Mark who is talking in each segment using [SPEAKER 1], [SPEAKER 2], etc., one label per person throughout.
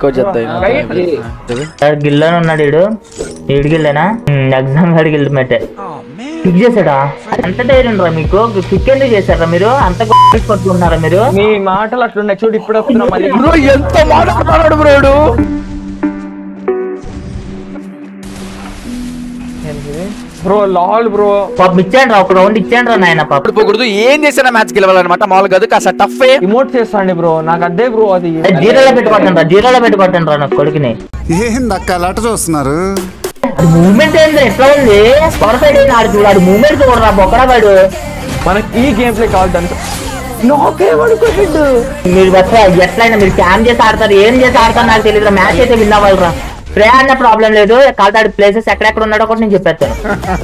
[SPEAKER 1] Record చేద్దాం
[SPEAKER 2] గిల్లని ఉన్నాడు ఈడు ఈడు గిల్లేనా ఎగ్జామ్ గాడి గిల్లు మెట్టే పిక్ చేశాడా ఎంత ధైర్యం రా మీకు పిక్ ఎందుకు చేశారా మీరు అంత గొప్ప పట్టుకున్నారా మీరు
[SPEAKER 3] మీ మాటలు అట్లున్నాయి చూడు ఇప్పుడు వస్తున్నా మళ్ళీ
[SPEAKER 1] బ్రో ఎంత మాట్లాడుతున్నాడు బ్రోడు
[SPEAKER 3] బ్రో లాల్ బ్రో
[SPEAKER 2] పాపం ఇచ్చాడు రా ఒక రౌండ్ ఇచ్చాడు రా నాయన పాప
[SPEAKER 1] పోకూడదు ఏం చేసినా మ్యాచ్ గెలవాలన్నమాట మామూలుగా కాదు కాస్త టఫ్
[SPEAKER 3] ఇమోట్ చేస్తాండి బ్రో నాకు అదే బ్రో అది
[SPEAKER 2] జీరోలో పెట్టి కొట్టండి రా జీరోలో పెట్టి కొట్టండి రా నాకు కొడుకుని
[SPEAKER 4] ఏందక్క లట చూస్తున్నారు
[SPEAKER 2] అది మూమెంట్ ఏంది ఎట్లా ఉంది పవర్ సైడ్ ఆడు చూడు ఆడు మూమెంట్ చూడరా బొక్కడా వాడు
[SPEAKER 3] మనకి ఈ గేమ్ ప్లే కావాలి దాంతో నాకేమనుకో హెడ్
[SPEAKER 2] మీరు ఎట్లా ఎట్లయినా మీరు క్యామ్ చేసి ఆడతారు ఏం చేసి ఆడతారు నాకు తెలియదు మ్యాచ్ అయితే విన్ అవ్వాలి రా ప్రే అన్న ప్రాబ్లం లేదు కాల్తాడు ప్లేసెస్ ఎక్కడెక్కడ ఉన్నాడో కూడా నేను చెప్పేస్తాను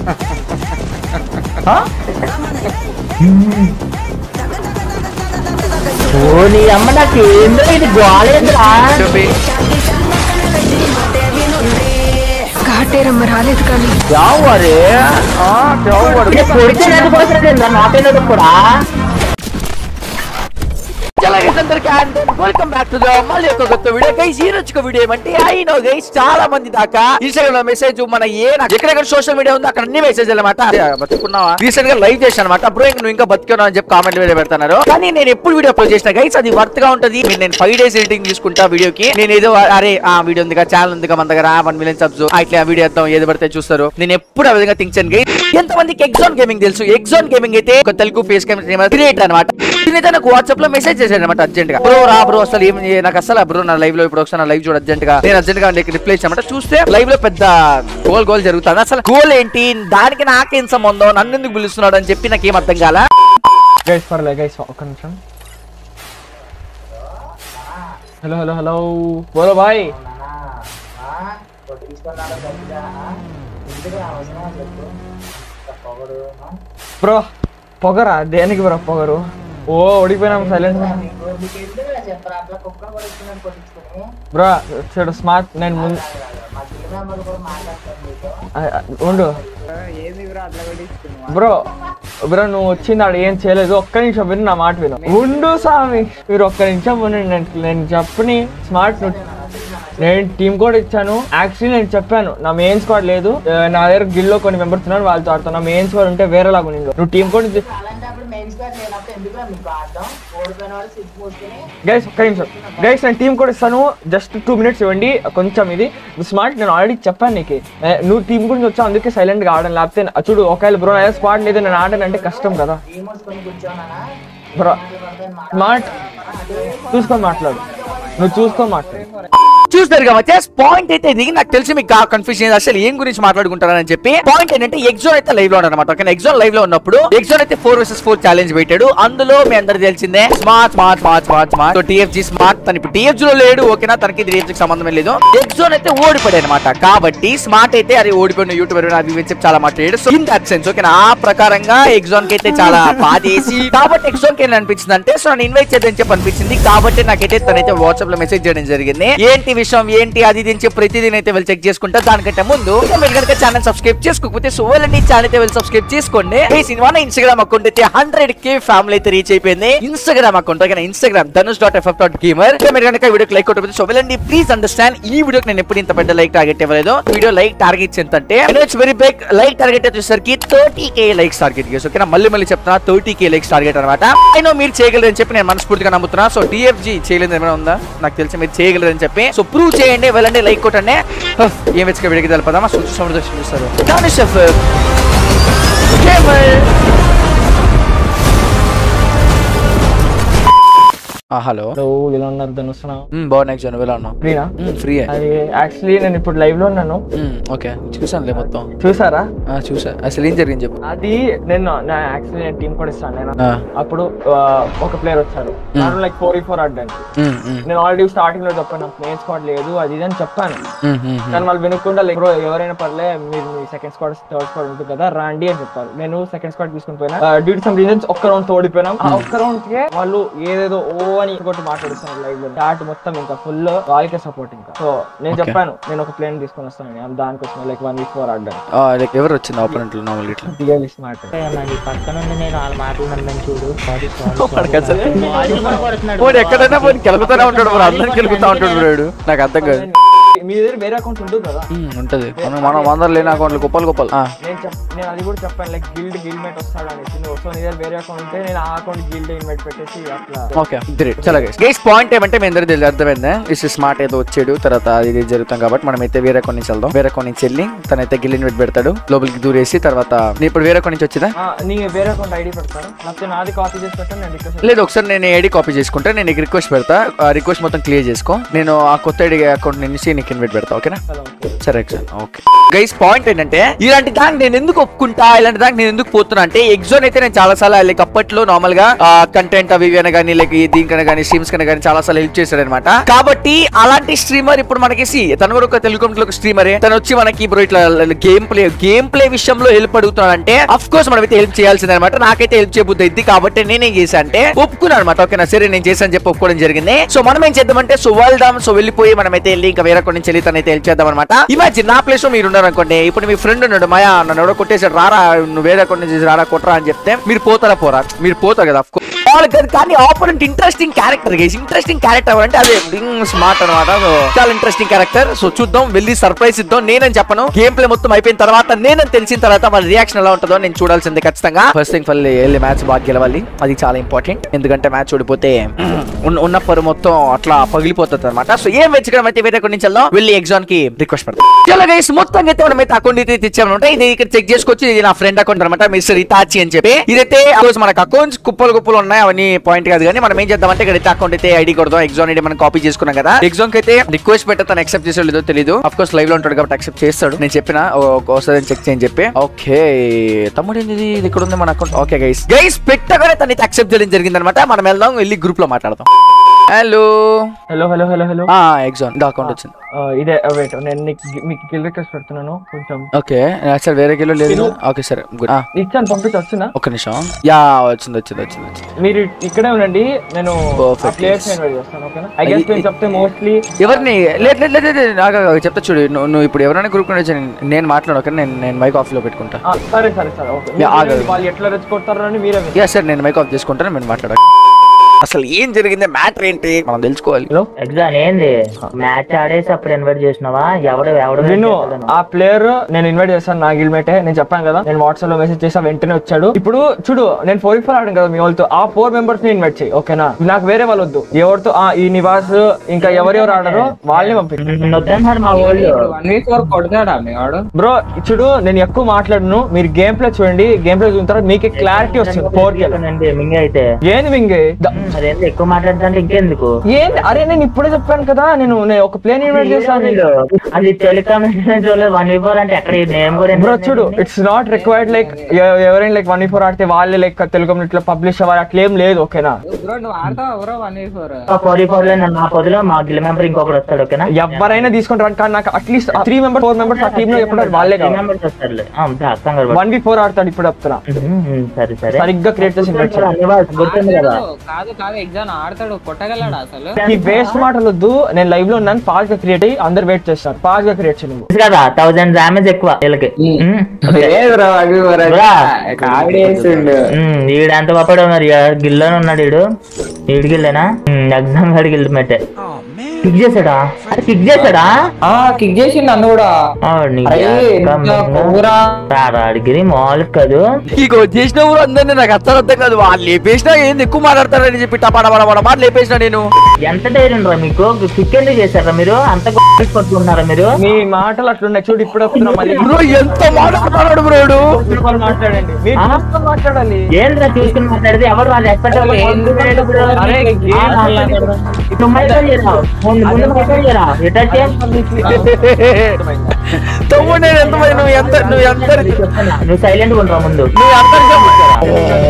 [SPEAKER 2] ఓ నీ అమ్మ నాకు ఏందో ఇది గోలేదురా
[SPEAKER 5] కాటేరమ్మ రాలేదు కానీ
[SPEAKER 2] ఎవరు కొడితే నాకు పోతుంది నాకైనా కూడా
[SPEAKER 1] వెల్కమ్ బ్యాక్ టు ద మళ్ళీ ఒక కొత్త వీడియో గైస్ ఈ రోజు వీడియో ఏమంటే ఐ నో గైస్ చాలా మంది దాకా ఇన్స్టాగ్రామ్ లో మెసేజ్ మన ఏ నాకు ఎక్కడెక్కడ సోషల్ మీడియా ఉందో అక్కడ అన్ని మెసేజ్ అనమాట బతుకున్నావా రీసెంట్ గా లైవ్ చేశాను అనమాట బ్రో ఇంక నువ్వు ఇంకా బతికాను అని చెప్పి కామెంట్ వీడియో పెడతారు కానీ నేను ఎప్పుడు వీడియో అప్లోడ్ చేసిన గైస్ అది వర్త్ గా ఉంటది మీరు నేను ఫైవ్ డేస్ ఎడిటింగ్ తీసుకుంటా వీడియోకి నేను ఏదో అరే ఆ వీడియో ఉంది ఛానల్ ఉంది మన దగ్గర వన్ మిలియన్ సబ్స్ ఇట్లా వీడియో వేద్దాం ఏది పడితే చూస్తారు నేను ఎప్పుడు ఆ విధంగా థింక్ చేయను గైస్ ఎంతమందికి ఎగ్జాన్ గేమింగ్ తెలుసు ఎగ్జాన్ గేమింగ్ అయితే ఒక తెలుగు ఫేస్ కెమెరా క్రియేటర్ అనమాట నేనైతే నాకు వాట్సాప్ లో మెసేజ్ చేశాడు అనమాట అర్జెంట్ గా బ్రో రా బ్రో అసలు ఏం ఏ- నాకు అసలు బ్రో నా లైవ్ లో ఇప్పుడు ఒకసారి నా లైవ్ చూడ అర్జెంట్ గా నేను అర్జెంట్ గా నీకు రిప్లై ఇచ్చామంట చూస్తే లైవ్ లో పెద్ద గోల్ గోల్ జరుగుతుంది అసలు గోల్ ఏంటి దానికి నాకేం సంబంధం నన్ను ఎందుకు పిలుస్తున్నాడు అని చెప్పి నాకేం అర్థం కాల
[SPEAKER 3] గైస్ పర్లే గైస్ ఒక్క నిమిషం హలో హలో హలో బోలో బాయ్ బ్రో పొగరా దేనికి బ్రో పొగరు ఓ ఓడిపోయినాం సైలెంట్ బ్రో చూడు స్మార్ట్ నేను ముందు ఆ, ఆ, ఉండు బ్రో బ్రో నువ్వు వచ్చింది ఆడ ఏం చేయలేదు ఒక్క నిమిషం విను నా మాట విను ఉండు స్వామి మీరు ఒక్క నిమిషం విను నేను నేను చెప్పని స్మార్ట్ నువ్వు నేను టీం కూడా ఇచ్చాను యాక్చువల్లీ నేను చెప్పాను నా మెయిన్ స్క్వాడ్ లేదు ఆ, నా దగ్గర గిల్లో కొన్ని మెంబర్స్ ఉన్నారు వాళ్ళతో ఆడుతాను నా మెయిన్ స్క్వాడ్ ఉంటే వేరేలాగా ఉంది నువ్వు టీం కూడా గైస్ ఒక్క నిమిషం గైస్ నేను టీం కూడా ఇస్తాను జస్ట్ టూ మినిట్స్ ఇవ్వండి కొంచెం ఇది స్మార్ట్ నేను ఆల్రెడీ చెప్పాను నీకు ఏ, నువ్వు టీం గురించి వచ్చావు అందుకే సైలెంట్ గా ఆడను లేకపోతే నా- చూడు ఒకవేళ బ్రో నా స్పాట్ లేదు నేను ఆడను అంటే కష్టం కదా బ్రో స్మార్ట్ చూసుకొని మాట్లాడు నువ్వు చూసుకొని మాట్లాడు
[SPEAKER 1] చూస్తారు కాబట్టి పాయింట్ అయితే ఇది నాకు తెలిసి మీకు కన్ఫ్యూజన్ అసలు ఏం గురించి మాట్లాడుకుంటారని చెప్పి పాయింట్ ఏంటంటే ఎగ్జామ్ అయితే లైవ్ లో అనమాట ఓకే ఎగ్జామ్ లైవ్ లో ఉన్నప్పుడు ఎగ్జామ్ అయితే ఫోర్ వర్సెస్ ఫోర్ ఛాలెంజ్ పెట్టాడు అందులో మీ అందరికి తెలిసిందే smart smart smart smart smart TFG smart తన ఇప్పుడు టిఎఫ్జి లో లేడు ఓకేనా తనకి టిఎఫ్జి సంబంధం లేదు ఎగ్జామ్ అయితే ఓడిపోయాడు అనమాట కాబట్టి స్మార్ట్ అయితే అది ఓడిపోయిన యూట్యూబర్ అది ఇవి అని చెప్పి చాలా మాట్లాడాడు సో ఇన్ దట్ సెన్స్ ఓకేనా ఆ ప్రకారంగా ఎగ్జామ్ కి అయితే చాలా బాధేసి కాబట్టి ఎగ్జామ్ కి ఏం అనిపించింది అంటే సో నన్ను ఇన్వైట్ చేద్దని చెప్పి అనిపించింది కాబట్టి నాకైతే తనైతే వాట్సాప్ లో మెసేజ్ చేయడం జరిగింది ఏంటి విషయం ఏంటి అది ఇది అని చెప్పి ప్రతిదీ అయితే వెళ్ళి చెక్ చేసుకుంటా దానికంటే ముందు ఇంకా మీరు కనుక ఛానల్ సబ్స్క్రైబ్ చేసుకోకపోతే సో వెళ్ళండి ఛానల్ అయితే వెళ్ళి సబ్స్క్రైబ్ చేసుకోండి ఈ సినిమా ఇన్స్టాగ్రామ్ అకౌంట్ అయితే హండ్రెడ్ కే ఫ్యామిలీ అయితే రీచ్ అయిపోయింది Instagram account okay Instagram Dhanush dot F dot gamer మీరు కనుక వీడియోకి లైక్ కొట్టకపోతే సో వెళ్ళండి ప్లీజ్ అండర్స్టాండ్ ఈ వీడియోకి నేను ఎప్పుడు ఇంత పెద్ద లైక్ టార్గెట్ ఇవ్వలేదు వీడియో లైక్ టార్గెట్స్ ఎంత అంటే it's very big like target వచ్చేసరికి థర్టీ కే లైక్స్ టార్గెట్ చేసి ఓకేనా మళ్ళీ మళ్ళీ చెప్తున్నా థర్టీ కే లైక్స్ టార్గెట్ అనమాట నేను మీరు చేయగలరని చెప్పి నేను మనస్ఫూర్తిగా నమ్ముతున్నా సో డిఎఫ్జి చేయలేదు ఏమైనా ఉందా నాకు తెలిసి మీరు చేయగలరని చెప్పి సో ప్రూవ్ చేయండి వెళ్ళండి లైక్ కొట్టండి హఫ్, ఏం వెచ్చక విడికి తెలపదామా సూచి సముద్రం చూస్తారు Dhanush F gamer hello
[SPEAKER 3] hello ఇలా ఉన్నారు ధనుస్తున్నా
[SPEAKER 1] బాగున్నా ఎగ్జామ్ ఎలా ఉన్నావు
[SPEAKER 3] ఫ్రీనా
[SPEAKER 1] ఫ్రీ
[SPEAKER 3] అది యాక్చువల్లీ నేను ఇప్పుడు లైవ్ లో ఉన్నాను
[SPEAKER 1] ఓకే చూసానులే మొత్తం
[SPEAKER 3] చూసారా
[SPEAKER 1] ఆ, చూసా అసలు ఏం జరిగింది చెప్పు
[SPEAKER 3] అది నేను నా యాక్చువల్లీ నేను టీం కూడా ఇస్తాను నేను
[SPEAKER 1] ఆ.
[SPEAKER 3] అప్పుడు ఆ, ఒక ప్లేయర్ వచ్చారు ನಾನು లైక్ ఫోర్ ఈ ఫోర్ ఆడడానికి
[SPEAKER 1] ఉమ్, ఉమ్,
[SPEAKER 3] నేను ఆల్రెడీ స్టార్టింగ్ లో చెప్పాను నాకు మెయిన్ స్క్వాడ్ లేదు అది ఇది అని చెప్పాను
[SPEAKER 1] ఉమ్, ఉమ్,
[SPEAKER 3] కానీ వాళ్ళు వినకుండా లైక్ బ్రో ఎవరైనా పర్లే మీరు మీ సెకండ్ స్క్వాడ్ థర్డ్ స్క్వాడ్ ఉంటుంది కదా రాండి అని చెప్పారు నేను సెకండ్ స్క్వాడ్ తీసుకుని పోయినా డ్యూటీ సమ్ రీజన్స్ ఒక్క రౌండ్ తోడిపోయినాం ఆ ఒక్క రౌండ్ కే వాళ్ళు ఏదేదో ఓ అని ఇంకోటి మాట్లాడుతున్నాను లైవ్ లో చాట్ మొత్తం ఇంకా ఫుల్ వాళ్ళకే సపోర్ట్ ఇంకా సో నేను చెప్పాను నేను ఒక ప్లేన్ తీసుకొని వస్తాను దానికోసం లైక్ వన్ వీక్ ఫోర్ ఆడడానికి
[SPEAKER 1] లైక్ ఎవరు వచ్చింది ఆపోనెంట్లు నార్మల్ ఇట్లా
[SPEAKER 3] దిగా మాట
[SPEAKER 2] నీ పక్కన ఉంది నేను వాళ్ళ మాటలు నమ్మని చూడు సారీ
[SPEAKER 1] వాడికి అసలు-
[SPEAKER 2] సారీ కొడుతున్నాడు.
[SPEAKER 1] వాడు ఎక్కడైనా పోయి కెలుగుతానే ఉంటాడు బ్రో అందరికి కెలుగుతా ఉంటాడు బ్రో వీడు. నాకు అర్థం కాదు
[SPEAKER 3] మీ దగ్గర వేరే అకౌంట్ ఉంటుంది కదా
[SPEAKER 1] ఉమ్, ఉంటది మనం మనం వందలు లేని అకౌంట్లు గొప్పలు గొప్పలు ఆ,
[SPEAKER 3] నేను చెప్ నేను అది కూడా చెప్పాను లైక్ గిల్డ్ గిల్డ్ మేట్ వస్తాడు అనేసి నువ్వు సో నీ దగ్గర వేరే అకౌంట్ ఉంటే నేను ఆ అకౌంట్ గిల్డ్ ఇన్వైట్ పెట్టేసి అట్లా
[SPEAKER 1] ఓకే గ్రేట్ చాలా గైస్ గైస్ పాయింట్ ఏమంటే మీ అందరికీ తెలియదు అర్థమైందా ఇస్ స్మార్ట్ ఏదో వచ్చాడు తర్వాత అది ఇది జరుగుతాం కాబట్టి మనం అయితే వేరే కొన్ని నుంచి వెళ్దాం వేరే కొన్ని నుంచి వెళ్ళి తనైతే గిల్ ఇన్వైట్ పెడతాడు లోపలికి దూరేసి తర్వాత నేను ఇప్పుడు వేరే కొన్ని నుంచి వచ్చిందా
[SPEAKER 3] ఆ, నీ వేరే అకౌంట్ ఐడి పెడతాను లేకపోతే నాది కాపీ చేసి పెట్టాను నేను రిక్వెస్ట్
[SPEAKER 1] లేదు ఒకసారి నేను ఐడి కాపీ చేసుకుంటా నేను నీకు రిక్వెస్ట్ పెడతా ఆ రిక్వెస్ట్ మొత్తం క్లియర్ చేసుకో నేను ఆ కొత్త ఐడి అకౌంట్ నుంచి నీకు ఇన్వైట్ పెడతా ఓకేనా సరే ఓకే గైస్ పాయింట్ ఏంటంటే ఇలాంటి దానికి నేను ఎందుకు ఒప్పుకుంటా ఇలాంటి దానికి నేను ఎందుకు పోతున్నా అంటే ఎగ్జోన్ అయితే నేను చాలా సార్లు లైక్ అప్పట్లో నార్మల్ గా కంటెంట్ అవి ఇవి కానీ లైక్ దీనికైనా కానీ స్ట్రీమ్స్ కన్నా కానీ చాలా సార్లు హెల్ప్ చేశాడు అనమాట కాబట్టి అలాంటి స్ట్రీమర్ ఇప్పుడు మనకి see, తను కూడా ఒక తెలుగు ఒక స్ట్రీమరే తను వచ్చి మనకి ఇప్పుడు ఇట్లా గేమ్ ప్లే గేమ్ ప్లే విషయంలో హెల్ప్ అడుగుతున్నాడు అంటే అఫ్ కోర్స్ మనం అయితే హెల్ప్ చేయాల్సింది అనమాట నాకైతే హెల్ప్ చేయబుద్ధి అయింది కాబట్టి నేనేం చేశా అంటే ఒప్పుకున్నాను అనమాట ఓకేనా సరే నేను చేశాను చెప్పి ఒప్పుకోవడం జరిగింది సో మనం ఏం చేద్దామంటే సో వెళ్దాం సో వెళ్ళిపోయి మనం అయితే వెళ్ళి ఇంకా వేరే కొన్ని చెల్లి తనైతే హెల్ప్ చేద్దాం అనమాట ఇమాజిన్ నా ప్లేస్ లో మీరు ఉన్నారు అనుకోండి ఇప్పుడు మీ ఫ్రెండ్ ఉన్నాడు మాయా నన్ను ఎవడో కొట్టేసాడు రారా నువ్వు వేరే కొన్ని చేసి రారా కొట్టరా అని చెప్తే మీరు పోతారా పోరా మీరు పోతారు కదా of course. వాళ్ళు కాదు కానీ opponent interesting character guys interesting character అంటే అదే స్మార్ట్ అనమాట సో చాలా ఇంట్రెస్టింగ్ క్యారెక్టర్ సో చూద్దాం వెళ్ళి సర్ప్రైజ్ ఇద్దాం నేనని చెప్పను గేమ్ ప్లే మొత్తం అయిపోయిన తర్వాత నేనని తెలిసిన తర్వాత మన రియాక్షన్ ఎలా ఉంటుందో నేను చూడాల్సిందే ఖచ్చితంగా ఫస్ట్ థింగ్ ఫల్ వెళ్ళి మ్యాచ్ బాగా గెలవాలి అది చాలా ఇంపార్టెంట్ ఎందుకంటే మ్యాచ్ ఓడిపోతే ఉన్న- ఉన్న పరు మొత్తం అట్లా పగిలిపోతుంది అనమాట సో ఏం వెచ్చడం అయితే వేరే కొన్ని నుంచి వెళ్దాం వెళ్ళి ఎగ్జామ్ కి రిక్వెస్ట్ పెడతాం చాలా గైస్ మొత్తం అయితే మనం అయితే అకౌంట్ అయితే తెచ్చామన్నమాట ఇది ఇక్కడ చెక్ చేసుకొచ్చి ఇది నా ఫ్రెండ్ అకౌంట్ అనమాట మిస్టర్ ఇతాచి అని చెప్పి ఇదైతే ఆ రోజు మనకు అకౌంట్స్ కుప్పలు కుప్పలు ఉన్నాయి అవన్నీ పాయింట్ కాదు కానీ మనం ఏం చేద్దామంటే ఇక్కడ అయితే అకౌంట్ అయితే ఐడి కొడదాం ఎగ్జామ్ ఐడి మనం కాపీ చేసుకున్నాం కదా ఎగ్జామ్ కి అయితే రిక్వెస్ట్ పెట్టే తను యాక్సెప్ట్ చేసాడు లేదో తెలియదు అఫ్ కోర్స్ లైవ్ లో ఉంటాడు కాబట్టి యాక్సెప్ట్ చేస్తాడు నేను చెప్పిన ఒకసారి చెక్ చేయని చెప్పి ఓకే తమ్ముడు ఏంది ఇది? ఇది ఇక్కడ ఉంది మన అకౌంట్ ఓకే గైస్ గైస్ పెట్టగానే తను అయితే యాక్సెప్ట్ చేయడం జరిగింది అనమాట మనం వెళ్దాం వెళ్ళి గ్రూప్ లో మాట్లాడదాం hello
[SPEAKER 3] hello hello hello hello
[SPEAKER 1] exam దా అకౌంట్ వచ్చింది
[SPEAKER 3] ఇదే వెయిట్ నేను నీకు మీకు గిల్ రిక్వెస్ట్ పెడుతున్నాను కొంచెం
[SPEAKER 1] ఓకే సార్ వేరే కిలో లేదు ఓకే సరే గుడ్
[SPEAKER 3] ఇచ్చాను పంపించి వచ్చినా
[SPEAKER 1] ఒక్క నిమిషం యా వచ్చింది వచ్చింది వచ్చింది వచ్చింది
[SPEAKER 3] మీరు ఇక్కడే ఉండండి నేను
[SPEAKER 1] Perfect,
[SPEAKER 3] ప్లేయర్స్
[SPEAKER 1] yes.
[SPEAKER 3] ఇన్వైట్ చేస్తాను ఓకేనా ఐ గెస్ నేను చెప్తే మోస్ట్లీ
[SPEAKER 1] ఎవరిని లేదు లేదు లేదు లేదు, ఆగు, ఆగు, చెప్తా చూడు నువ్వు నువ్వు ఇప్పుడు ఎవరైనా గ్రూప్ నేను మాట్లాడు ఓకే నేను నేను మైక్ ఆఫ్ లో పెట్టుకుంటా
[SPEAKER 3] సరే సరే సరే ఓకే
[SPEAKER 1] Yeah, ఆగదు.
[SPEAKER 3] వాళ్ళు ఎట్లా రెచ్చుకుంటారో అని మీరే
[SPEAKER 1] యా సార్ నేను మైక్ ఆఫ్ చేసుకుంటాను మీరు మాట్లాడ అసలు ఏం జరిగింది మ్యాటర్ ఏంటి మనం తెలుసుకోవాలి
[SPEAKER 3] హలో
[SPEAKER 2] ఎగ్జామ్ ఏంది మ్యాచ్ ఆడేసి అప్పుడు ఇన్వైట్ చేసినావా ఎవడు ఎవడు
[SPEAKER 3] విను ఆ ప్లేయర్ నేను ఇన్వైట్ చేస్తాను నా గిల్మేటే నేను చెప్పాను కదా నేను వాట్సాప్ లో మెసేజ్ చేసా వెంటనే వచ్చాడు ఇప్పుడు చూడు నేను ఫోర్ ఫోర్ ఆడాను కదా మీ వాళ్ళతో ఆ ఫోర్ మెంబర్స్ ని ఇన్వైట్ చేయి ఓకేనా నాకు వేరే వాళ్ళు వద్దు ఎవరితో ఆ ఈ నివాస్ ఇంకా ఎవరెవరు ఆడారో వాళ్ళని పంపించు
[SPEAKER 2] వద్దన్నారు మా వాళ్ళు
[SPEAKER 5] వన్ వీక్ వరకు కొడతాడా మీ వాడు
[SPEAKER 3] బ్రో చూడు నేను ఎక్కువ మాట్లాడను మీరు గేమ్ ప్లే చూడండి గేమ్ ప్లే చూసిన తర్వాత మీకు క్లారిటీ వస్తుంది ఫోర్
[SPEAKER 2] మింగ్ అయితే
[SPEAKER 3] ఏంది మింగే ద-
[SPEAKER 2] అదేంటి ఎక్కువ మాట్లాడుతుంటే ఇంకెందుకు
[SPEAKER 3] ఏంది అరే నేను ఇప్పుడే చెప్పాను కదా నేను నేను ఒక ప్లేన్ ఇన్వైట్ చేశాను
[SPEAKER 2] అది టెలికమ్యూనికేషన్ చూడలేదు వన్ వీక్ అంటే ఎక్కడ నేమ్ కూడా
[SPEAKER 3] బ్రో చూడు ఇట్స్ నాట్ రిక్వైర్డ్ లైక్ ఎవరైనా లైక్ వన్ ఫోర్ ఆడితే వాళ్ళే లైక్ తెలుగు ఇట్లా పబ్లిష్ అవ్వాలి అట్లా ఏం లేదు ఓకేనా
[SPEAKER 5] బ్రో నువ్వు ఆడతావా bro one v four
[SPEAKER 2] four four లో నా పొదిలో మా గిల్ మెంబర్ ఇంకొకటి వస్తాడు ఓకేనా
[SPEAKER 3] ఎవరైనా తీసుకుంటారు కానీ నాకు at least three member four members ఆ టీమ్ లో ఎప్పుడు వాళ్ళే కావాలి
[SPEAKER 2] మెంబర్స్ వస్తారులే ఆ, దా, కంగారు పడకు.
[SPEAKER 3] వన్ బి ఫోర్ ఆడతాడు ఇప్పుడు చెప్తున్నా
[SPEAKER 2] ఉమ్, సరే సరే
[SPEAKER 3] సరిగ్గా క్రియేట్ చేసి ఇన్వైట్ చేయాలి
[SPEAKER 2] అన్ని వాళ్ళు గుర్తుంది కదా
[SPEAKER 5] కాదు కాదు ఎగ్జామ్ ఆడతాడు కొట్టగలడా అసలు
[SPEAKER 3] ఈ వేస్ట్ మాటలు వద్దు నేను లైవ్ లో ఉన్నాను ఫాస్ట్ గా క్రియేట్ అయ్యి అందరు వెయిట్ చేస్తారు ఫాస్ట్ గా క్రియేట్ చేయండి
[SPEAKER 2] తెలుసు కదా థౌసండ్ డామేజ్ ఎక్కువ వీళ్ళకి ఉమ్,
[SPEAKER 5] బ్రో అవి
[SPEAKER 2] బ్రా.
[SPEAKER 5] కామెడీ వేసిండు
[SPEAKER 2] ఉమ్, ఈడంత పాపడు మరి గిల్లోనే ఉన్నాడు ఈడు ఈడు గిల్లేనా ఎగ్జామ్ గాడి గిల్ మెట్టే కిక్ చేశాడా అది కిక్ చేశాడా
[SPEAKER 5] ఆ కిక్ చేసిండు నన్ను కూడా
[SPEAKER 2] ఆ, నీ
[SPEAKER 5] అరే,
[SPEAKER 2] అక్క
[SPEAKER 5] ఎంత
[SPEAKER 2] మంగ.
[SPEAKER 5] కొవ్వురా.
[SPEAKER 2] రారా అడిగిరి మామూలు కాదు
[SPEAKER 1] ఇగో చేసిన ఊరు అందరినీ నాకు అర్థం అర్థం కాదు వాళ్ళు లేపేసినా ఏంది ఎక్కువ మాట్లాడతారని చెప్పి టపాడ పడబడ మాట లేపేసినా నేను
[SPEAKER 2] ఎంత ధైర్యం రా మీకు కిక్ ఎందుకు చేశారా మీరు అంత పట్టుకున్నారా మీరు
[SPEAKER 3] మీ మాటలు అట్లున్నాయి చూడు ఇప్పుడు వస్తున్నా మళ్ళీ
[SPEAKER 1] బ్రో ఎంత మాట్లాడుతున్నాడు బ్రో వీడు.
[SPEAKER 3] వాళ్ళు మాట్లాడండి మీరు
[SPEAKER 2] ఆ?
[SPEAKER 3] చూసుకొని మాట్లాడాలి
[SPEAKER 2] ఏంద్రా చూసుకుని మాట్లాడితే ఎవరు వాళ్ళు ఎక్స్పెక్ట్
[SPEAKER 3] అరే, game
[SPEAKER 2] ఇప్పుడు మైకల్ చేయరా ముందు ముందు మైకల్ చేయరా రిటర్న్ చేయ
[SPEAKER 1] తమ్ముడు నేను ఎంత నువ్వు ఎంత నువ్వు ఎంత
[SPEAKER 2] చెప్తున్నా, నువ్వు సైలెంట్ గా ఉండరా ముందు
[SPEAKER 1] నువ్వు ఎంత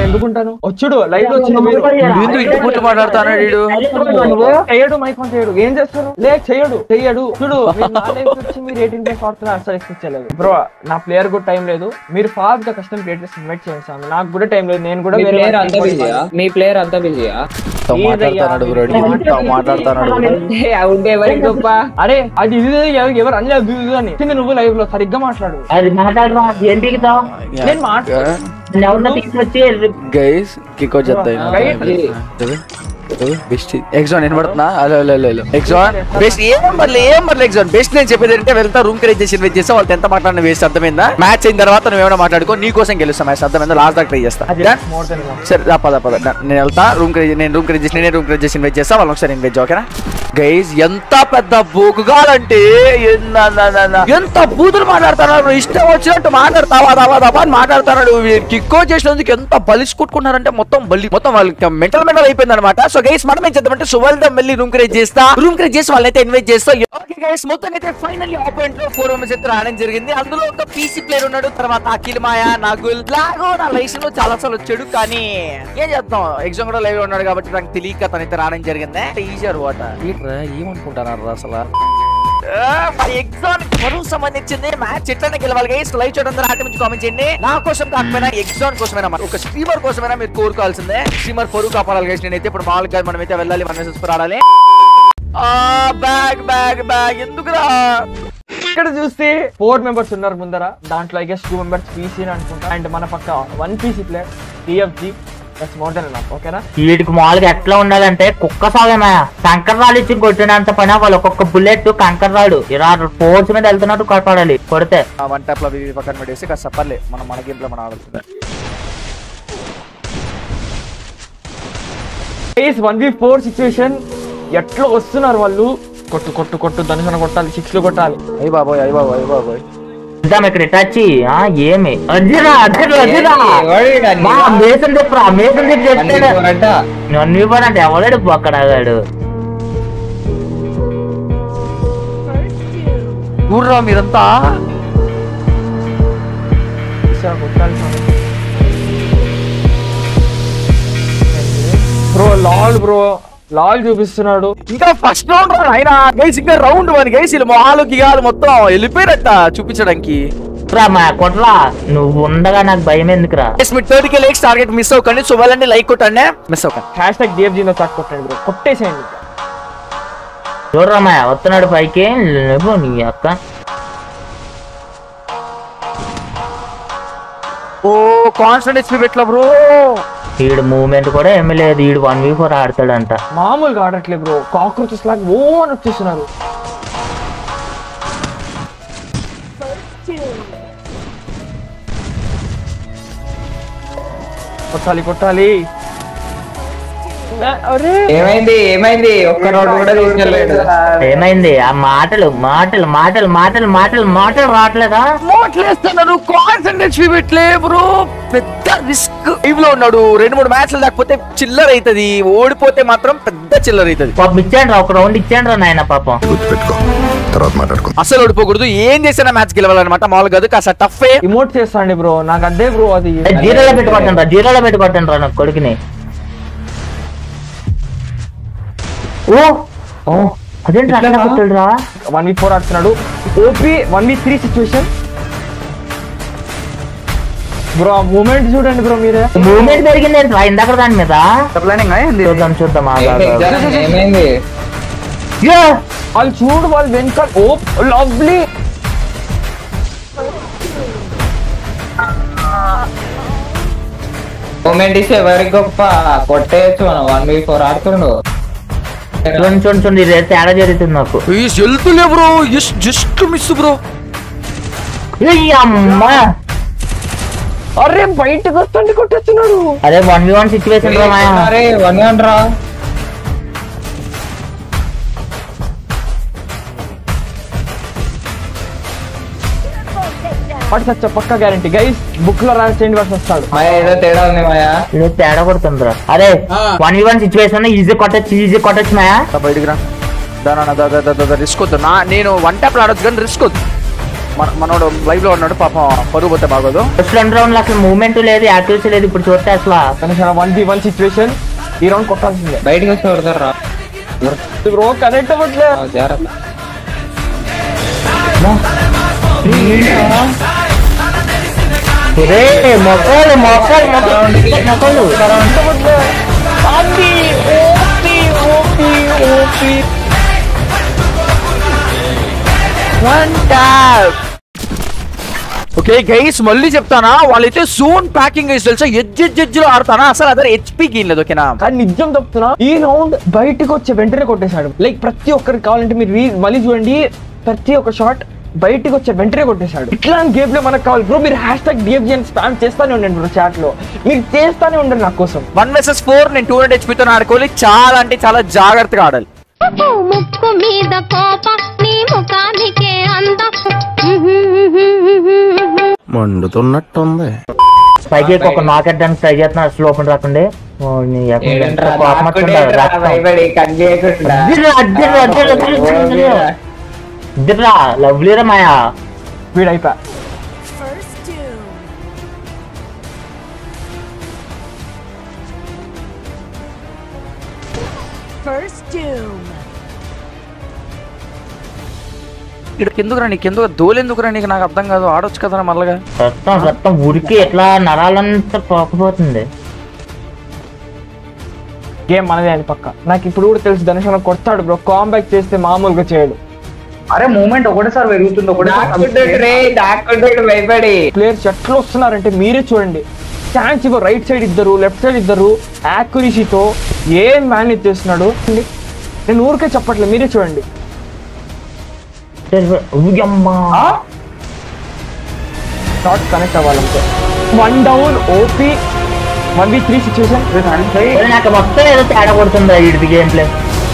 [SPEAKER 3] ఎందుకుంటాను వచ్చుడు లైవ్ లో వచ్చిండు మీరు
[SPEAKER 1] ఎందుకు ఇంటి కూర్చో మాట్లాడుతున్నాడు వీడు
[SPEAKER 3] చేయడు మైక్ ఆన్ చేయడు ఏం చేస్తారు లే చేయడు చెయ్యడు చూడు మీరు నా live కి వచ్చి మీరు ఎయిటీన్ ప్లేస్ ఆడుతున్నారు అసలు ఎక్స్పెక్ట్ చేయలేదు బ్రో నా ప్లేయర్ కూడా టైం లేదు మీరు ఫాస్ట్ గా కస్టమ్ క్రియేటర్స్ ఇన్వైట్ చేయండి సార్ నాకు కూడా టైం లేదు నేను కూడా
[SPEAKER 5] మీ
[SPEAKER 3] వేరే
[SPEAKER 5] ప్లేయర్
[SPEAKER 3] వాళ్ళ
[SPEAKER 5] అంతా
[SPEAKER 3] team
[SPEAKER 5] బిజీయా మీ ప్లేయర్ అంతా బిజీయా
[SPEAKER 1] మాట్లాడుతున్నాడు బ్రో వీడు. మాట్లాడుతున్నాడు బ్రో.
[SPEAKER 5] ఉంటే ఎవరికి గొప్ప
[SPEAKER 3] అరే అది ఇది ఇది, ఎవరు- ఎవరు అనలేదు ఇది ఇది అని కింద నువ్వు లైవ్ లో సరిగ్గా మాట్లాడు
[SPEAKER 2] అది మాట్లాడరా ఏం పీకుతావు
[SPEAKER 3] నేను మాట్లాడు
[SPEAKER 2] ఎవరితో తీసుకొచ్చి
[SPEAKER 1] గైస్ కిక్ అవుట్ చేద్దాం బెస్ట్ ఎగ్జాన్ వినబడుతున్నా హలో హలో హలో ఎగ్జాన్ బెస్ట్ ఏం మళ్ళీ ఏం మళ్ళీ ఎగ్జాన్ బెస్ట్ నేను చెప్పేది అంటే వెళ్తా రూమ్ క్రియేట్ చేసి ఇన్వైట్ చేస్తా వాళ్ళతో ఎంత మాట్లాడిన వేస్ట్ అర్థమైందా మ్యాచ్ అయిన తర్వాత నువ్వు ఏమైనా మాట్లాడుకో నీ కోసం గెలుస్తా మ్యాచ్ అర్థమైందా లాస్ట్ దాకా ట్రై చేస్తా
[SPEAKER 3] అది
[SPEAKER 1] Done?
[SPEAKER 3] మోర్ దెన్
[SPEAKER 1] సరే రా పద పద నా- నేను వెళ్తా రూమ్ క్రియేట్ నేను రూమ్ క్రియేట్ చేసి నేనే రూమ్ క్రియేట్ చేసి ఇన్వైట్ చేస్తా వాళ్ళని ఒకసారి ఇన్వైట్ ఓకేనా గైస్ ఎంత పెద్ద బోకుగాలంటే ఎన్న- న- న- న- ఎంత బూతులు మాట్లాడుతున్నారు ఇష్టం వచ్చినట్టు మాట్లాడతావా దావా దావా అని మాట్లాడుతున్నాడు కిక్కో చేసినందుకు ఎంత బలిసి కొట్టుకున్నారంటే మొత్తం బలి మొత్తం వాళ్ళకి మెంటల్ మెంటల్ అయిపోయింది అనమాట సో గైస్ మనం ఏం చేద్దామంటే సువల్దం వెళ్ళి రూమ్ క్రియేట్ చేస్తా రూమ్ క్రియేట్ చేసి వాళ్ళైతే ఇన్వైట్ చేస్తా ఓకే గైస్ మొత్తం అయితే ఫైనల్లీ ఆపోయింట్ లో ఫోర్ మెంబర్స్ అయితే రావడం జరిగింది అందులో ఒక పీసీ ప్లేయర్ ఉన్నాడు తర్వాత అఖిల్ మాయా నాగుల్ లాగో నా లైసెన్స్ లో చాలా సార్లు వచ్చాడు కానీ ఏం చేద్దాం ఎగ్జామ్ కూడా లైవ్ ఉన్నాడు కాబట్టి నాకు తెలియక తనైతే రావడం జరిగింది ఈజీ వాట ఏమనుకుంటున్నారు అసలు ఎగ్జామ్ బరువు సంబంధించింది మ్యాచ్ ఎట్లనే గెలవాలి గైస్ లైవ్ చూడండి ఆట నుంచి కామెంట్ చేయండి నా కోసం కాకపోయినా ఎగ్జామ్ కోసమైనా మరి ఒక స్ట్రీమర్ కోసమైనా మీరు కోరుకోవాల్సిందే స్ట్రీమర్ పొరుగు కాపాడాలి గైస్ నేనైతే ఇప్పుడు మామూలుగా మనం అయితే వెళ్ళాలి మన మెసేజ్ ఆడాలి బ్యాగ్ బ్యాగ్ బ్యాగ్ ఎందుకురా
[SPEAKER 3] ఇక్కడ చూస్తే ఫోర్ మెంబర్స్ ఉన్నారు ముందర దాంట్లో I guess two members PC అనుకుంటా అండ్ మన పక్క one PC player TFG that's more than enough ఓకేనా
[SPEAKER 2] వీటికి మామూలుగా ఎట్లా ఉండాలంటే కుక్క సాగమా కంకర్రాలు ఇచ్చి కొట్టినంత పని వాళ్ళు ఒక్కొక్క బుల్లెట్ కంకర్రాడు ఇలా ఫోర్స్ మీద వెళ్తున్నట్టు కొట్టాడాలి కొడితే
[SPEAKER 1] వన్ ట్యాప్ లో వివి పక్కన పెట్టేసి కాస్త పర్లే మనం మన గేమ్ లో మనం ఆడాల్సిందే
[SPEAKER 3] వన్ వి ఫోర్ సిచ్యువేషన్ ఎట్లా వస్తున్నారు వాళ్ళు కొట్టు కొట్టు కొట్టు ధనుషణ కొట్టాలి సిక్స్ లో కొట్టాలి
[SPEAKER 1] అయ్యి బాబోయ్ అయ్యి బాబోయ్ అయ్యి బాబోయ్
[SPEAKER 2] ఇద్దాం ఇక్కడ టచ్ ఆ ఏమి అర్జునా అర్జున అర్జునా
[SPEAKER 5] ఎవడు
[SPEAKER 2] మా మేసం చెప్పురా మేసం చెప్పి చెప్తాడు
[SPEAKER 5] అంట
[SPEAKER 2] నన్ను ఇవ్వనంటే ఎవడాడు అక్కడ ఆగాడు
[SPEAKER 1] ఊర్రా మీరంతా
[SPEAKER 3] కొట్టాలి బ్రో లాల్ బ్రో లాల్ చూపిస్తున్నాడు
[SPEAKER 1] ఇంకా ఫస్ట్ రౌండ్ ఆయన గైస్ ఇంకా రౌండ్ వన్ గైస్ వీళ్ళు మొహాలు గిగాలు మొత్తం వెళ్ళిపోయారట చూపించడానికి
[SPEAKER 2] రా మా కొట్రా నువ్వు ఉండగా నాకు భయం ఎందుకురా
[SPEAKER 1] గైస్ మీ థర్డ్ కి లైక్స్ టార్గెట్ మిస్ అవ్వకండి సో వాళ్ళని లైక్ కొట్టండి మిస్ అవ్వకండి
[SPEAKER 3] హ్యాష్ ట్యాగ్ డిఎఫ్జీ చాట్ కొట్టండి బ్రో కొట్టేసేయండి
[SPEAKER 2] చూడరా మా వస్తున్నాడు పైకి లేవు నీ అక్క
[SPEAKER 1] ఓ కాన్స్టెంట్ హెచ్పి పెట్ల బ్రో
[SPEAKER 2] వీడు మూమెంట్ కూడా ఏమీ లేదు వీడు వన్ వీ ఫోర్ ఆడతాడంట
[SPEAKER 3] మామూలుగా ఆడట్లేదు బ్రో కాక్రోచెస్ లాగా ఓ అని వచ్చేస్తున్నారు కొట్టాలి కొట్టాలి అరే
[SPEAKER 5] ఏమైంది ఏమైంది ఒక్క రోడ్ కూడా తీసుకెళ్ళాడు
[SPEAKER 2] ఏమైంది ఆ మాటలు మాటలు మాటలు మాటలు మాటలు మాటలు రావట్లేదా
[SPEAKER 1] మోట్లేస్తున్నారు కాన్స్టెంట్ హెచ్పి పెట్టలే బ్రో పెద్ద రిస్క్ లైవ్ లో ఉన్నాడు రెండు మూడు మ్యాచ్లు లేకపోతే చిల్లర అవుతుంది ఓడిపోతే మాత్రం పెద్ద చిల్లర అవుతుంది
[SPEAKER 2] పాపం ఇచ్చాడు రా ఒక రౌండ్ ఇచ్చాడు రా నాయన పాపం
[SPEAKER 6] గుర్తుపెట్టుకో తర్వాత మాట్లాడుకుందాం
[SPEAKER 1] అసలు ఓడిపోకూడదు ఏం చేసినా మ్యాచ్ గెలవాలన్నమాట మామూలుగా కాదు కాస్త టఫే
[SPEAKER 3] ఇమోట్ చేస్తాండి బ్రో నాకు అదే బ్రో అది
[SPEAKER 2] ఏ, జీరోలో పెట్టి కొట్టండి రా జీరోలో పెట్టి కొట్టండి రా నా కొడుకుని ఓ ఓ అదేంటి అట్లా కొట్టాడు రా
[SPEAKER 3] వన్ వీక్ ఫోర్ ఆడుతున్నాడు OP one v three situation bro ఆ మూమెంట్ చూడండి బ్రో మీరే
[SPEAKER 2] మూమెంట్ పెరిగింది ఏంటి రా ఇందాక దాని మీద
[SPEAKER 1] ప్లానింగ్
[SPEAKER 2] చూద్దాం చూద్దాం ఆగు, ఆగు, ఆగు.
[SPEAKER 5] ఏమైంది? ఏమైంది
[SPEAKER 2] యో!
[SPEAKER 3] వాళ్ళు చూడు వాళ్ళు వెనక ఓ లవ్లీ
[SPEAKER 5] మూమెంట్ ఇస్తే ఎవరికి గొప్ప కొట్టేయచ్చు మనం వన్ వీక్ ఫోర్ ఆడుతుండు
[SPEAKER 2] చూడండి చూడండి చూడండి ఇది తేడా జరుగుతుంది నాకు
[SPEAKER 1] వెళ్తులే బ్రో జస్ట్ మిస్ బ్రో
[SPEAKER 2] ఏయ్ అమ్మా
[SPEAKER 3] అరే బయటకు వస్తుంది కొట్టేస్తున్నాడు
[SPEAKER 2] అదే వన్ వి వన్ సిచ్యువేషన్ రా మాయా
[SPEAKER 5] అరే వన్ వన్ రా
[SPEAKER 3] వాటి సచ్చ పక్క గ్యారంటీ గైస్ బుక్ లో రాసేయండి వాడు వస్తాడు
[SPEAKER 5] మాయా ఏదో తేడా ఉంది మాయా
[SPEAKER 2] ఇది తేడా కొడుతుంది రా అరే one v one situation easy కొట్టచ్చు ఈజీ కొట్టచ్చు మాయా
[SPEAKER 1] దా బయటికి రా దానా దా దా దా దా రిస్క్ వద్దు నా నేను వన్ ట్యాప్ ఆడొచ్చు కానీ రిస్క్ వద్దు మన- మనోడు లైవ్ లో ఉన్నాడు పాపం పరుగు పోతే బాగోదు
[SPEAKER 2] ఫస్ట్ రెండు రౌండ్లు అసలు మూవ్మెంట్ లేదు యాక్టివిటీ లేదు ఇప్పుడు చూస్తే అసలు
[SPEAKER 3] తనుష వన్ బి వన్ సిచ్యువేషన్ ఈ రౌండ్ కొట్టాల్సిందే
[SPEAKER 5] బయటికి వచ్చి కొడతారు రా
[SPEAKER 3] బ్రో కనెక్ట్ అవ్వట్లే
[SPEAKER 5] ఆ, జాగ్రత్త
[SPEAKER 2] రే మొక్కలు మొక్కలు మొక్కలు మొక్కలు
[SPEAKER 3] అది OP OP OP
[SPEAKER 1] okay guys మళ్ళీ చెప్తానా వాళ్ళైతే సోన్ ప్యాకింగ్ గైస్ తెలుసా ఎడ్జ్ ఎడ్జ్ ఎడ్జ్ లో ఆడతానా అసలు అదే హెచ్పి గీన్ లేదు ఓకేనా
[SPEAKER 3] కానీ నిజం చెప్తున్నా ఈ రౌండ్ బయటకు వచ్చే వెంటనే కొట్టేశాడు లైక్ ప్రతి ఒక్కరికి కావాలంటే మీరు రీ- మళ్ళీ చూడండి ప్రతి ఒక్క షాట్ బయటకు వచ్చే వెంటనే కొట్టేశాడు ఇట్లాంటి గేమ్ లో మనకు కావాలి బ్రో మీరు హ్యాష్ ట్యాగ్ డిఎఫ్జీ అని స్పామ్ చేస్తానే ఉండండి బ్రో చాట్ లో మీరు చేస్తానే ఉండండి నా కోసం
[SPEAKER 1] వన్ వర్సెస్ ఫోర్ నేను టూ హండ్రెడ్ హెచ్పితో ఆడుకోవాలి చాలా అంటే చాలా జాగ్రత్తగా ఆడాలి
[SPEAKER 7] ముక్కు ముక్కు మీద కోప నీ ముఖానికే అంద
[SPEAKER 6] మండుతున్నట్టుంది
[SPEAKER 2] పైకి ఒక నాకెట్టడానికి ట్రై చేస్తున్నా అసలు ఓపెన్ రాకండి ఓ, నీ ఎక్కడ ఎంత
[SPEAKER 5] ఏంట్రా,
[SPEAKER 2] కోపం
[SPEAKER 5] నాకుడే
[SPEAKER 2] వస్తుందో,
[SPEAKER 5] రా,
[SPEAKER 2] రక్తం.
[SPEAKER 5] భయపడి కట్ చేయకుండా
[SPEAKER 2] అద్దిర్రా, అద్దిర్రా, అద్దిర్రా, అద్దిర్రా, అద్దిర్రా. ఇద్దరా లవ్లీరా మాయా
[SPEAKER 3] వీడు అయిపోయా
[SPEAKER 1] ఇక్కడ కిందకు రా నీకు కిందకు దోలెందుకు రా నీకు నాకు అర్థం కాదు ఆడొచ్చు కదా మళ్ళగా
[SPEAKER 2] రక్తం రక్తం ఉరికి ఎట్లా నరాలంతా పోకపోతుంది
[SPEAKER 3] గేమ్ మనదే అని పక్క నాకు ఇప్పుడు కూడా తెలుసు ధనుష్ అన్న కొడతాడు బ్రో కాంబ్యాక్ చేస్తే మామూలుగా చేయడు
[SPEAKER 8] అరే మూమెంట్ ఒకటేసారి పెరుగుతుంది
[SPEAKER 5] దాక్కుంటాడు రే దాక్కుంటాడు భయపడి
[SPEAKER 3] ప్లేయర్స్ ఎట్లా వస్తున్నారంటే మీరే చూడండి ఛాన్స్ ఇవ్వ రైట్ సైడ్ ఇద్దరు లెఫ్ట్ సైడ్ ఇద్దరు యాక్యురసీతో ఏం మేనేజ్ చేస్తున్నాడు నేను ఊరికే చెప్పట్లేదు మీరే చూడండి
[SPEAKER 2] ఉయ్యమ్మా
[SPEAKER 3] షార్ట్ కనెక్ట్ అవ్వాలంటే one down OP one v three situation
[SPEAKER 2] ఒరే, నాకు మొత్తం ఏదో తేడా కొడుతుందా వీడిది గేమ్ ప్లే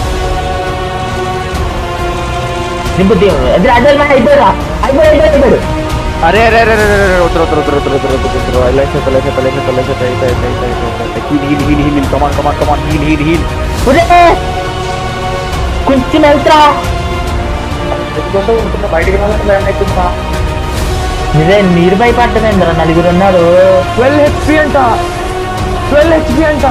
[SPEAKER 2] దింపు అది అడ్డల్ మ్యాన్ అయిపోయారా అయిపోయాడు అయిపోయాడు అయిపోయాడు
[SPEAKER 1] అరే అరే అరే అరే అరే ఉత్తర ఉత్తర ఉత్తర ఉత్తర ఉత్తర ఉత్తర ఉత్తర లైఫ్ అయితే లైఫ్ అయితే లైఫ్ అయితే లైఫ్ అయితే అయితే అయితే అయితే అయితే heal heal heal heal come on come on come on heal heal heal
[SPEAKER 2] ఒరే, కొంచెం వెళ్తా
[SPEAKER 8] బయటికి అవుతుందా
[SPEAKER 2] నిజే మీరు భయపడ్డమేంద్ర నలుగురు ఉన్నారు
[SPEAKER 3] ట్వెల్వ్ హెచ్పి అంట ట్వెల్వ్ హెచ్పి అంట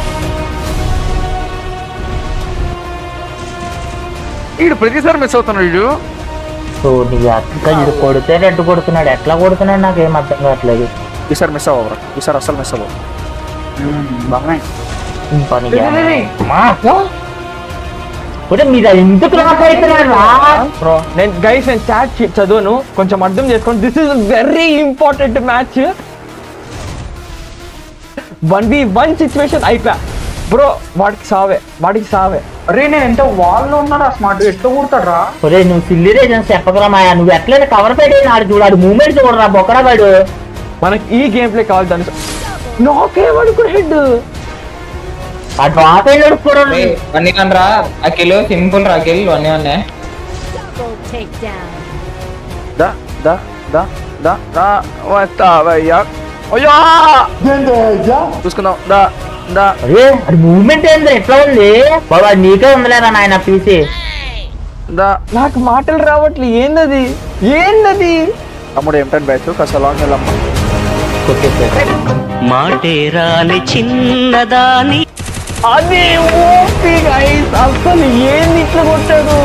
[SPEAKER 1] వీడు ప్రతిసారి మిస్ అవుతున్నాడు వీడు
[SPEAKER 2] సో నీ అక్క ఇది కొడితే రెడ్డు కొడుతున్నాడు ఎట్లా కొడుతున్నాడు నాకు ఏం అర్థం కావట్లేదు
[SPEAKER 1] ఈసారి మిస్ అవ్వరా ఈసారి అస్సలు మిస్ అవ్వవు
[SPEAKER 8] బాగా
[SPEAKER 2] పని అమ్మా. ఒరే, మీరు ఎందుకు లాక్ అవుతున్నారు రా?
[SPEAKER 3] బ్రో నేను గైస్ నేను చాట్ చదువును కొంచెం అర్థం చేసుకోండి this is very important match one v one situation అయిపోయా బ్రో వాడికి సావే వాడికి సావే
[SPEAKER 8] అరే నేను ఎంత వాల్ లో ఉన్నాడు ఆ స్మార్ట్ ఎట్లా కూడతాడు రా
[SPEAKER 2] ఒరే నువ్వు సిల్లి రీజన్స్ చెప్పకరా మాయా నువ్వు ఎట్లయినా కవర్ పెట్టేది ఆడు చూడాడు మూమెంట్ చూడరా బొక్కడా వాడు
[SPEAKER 3] మనకి ఈ గేమ్ ప్లే కావాలి దాని నాకే వాడుకు హెడ్
[SPEAKER 2] ఆ డ్రాప్ అయినాడు కూడా
[SPEAKER 5] వన్ వన్ రా అఖిల్ సింపుల్ రా అఖిల్ వన్ వన్
[SPEAKER 1] దా దా దా దా దా వస్తావయ్యా అయ్యా చూసుకుందాం దా దా
[SPEAKER 2] అరే అది మూమెంట్ ఏంది ఎట్లా ఉంది బాబా నీకే ఉందిలేరా నాయన పీసీ
[SPEAKER 1] దా
[SPEAKER 3] నాకు మాటలు రావట్లే ఏందది ఏందది
[SPEAKER 1] తమ్ముడు ఏమిటని బ్యాచ్ కాస్త లాంగ్ వెళ్ళమ్మా
[SPEAKER 9] మాటేరాని చిన్నదాని
[SPEAKER 3] అది ఓపి గైస్ అసలు ఏంది ఇట్లా కొట్టాడు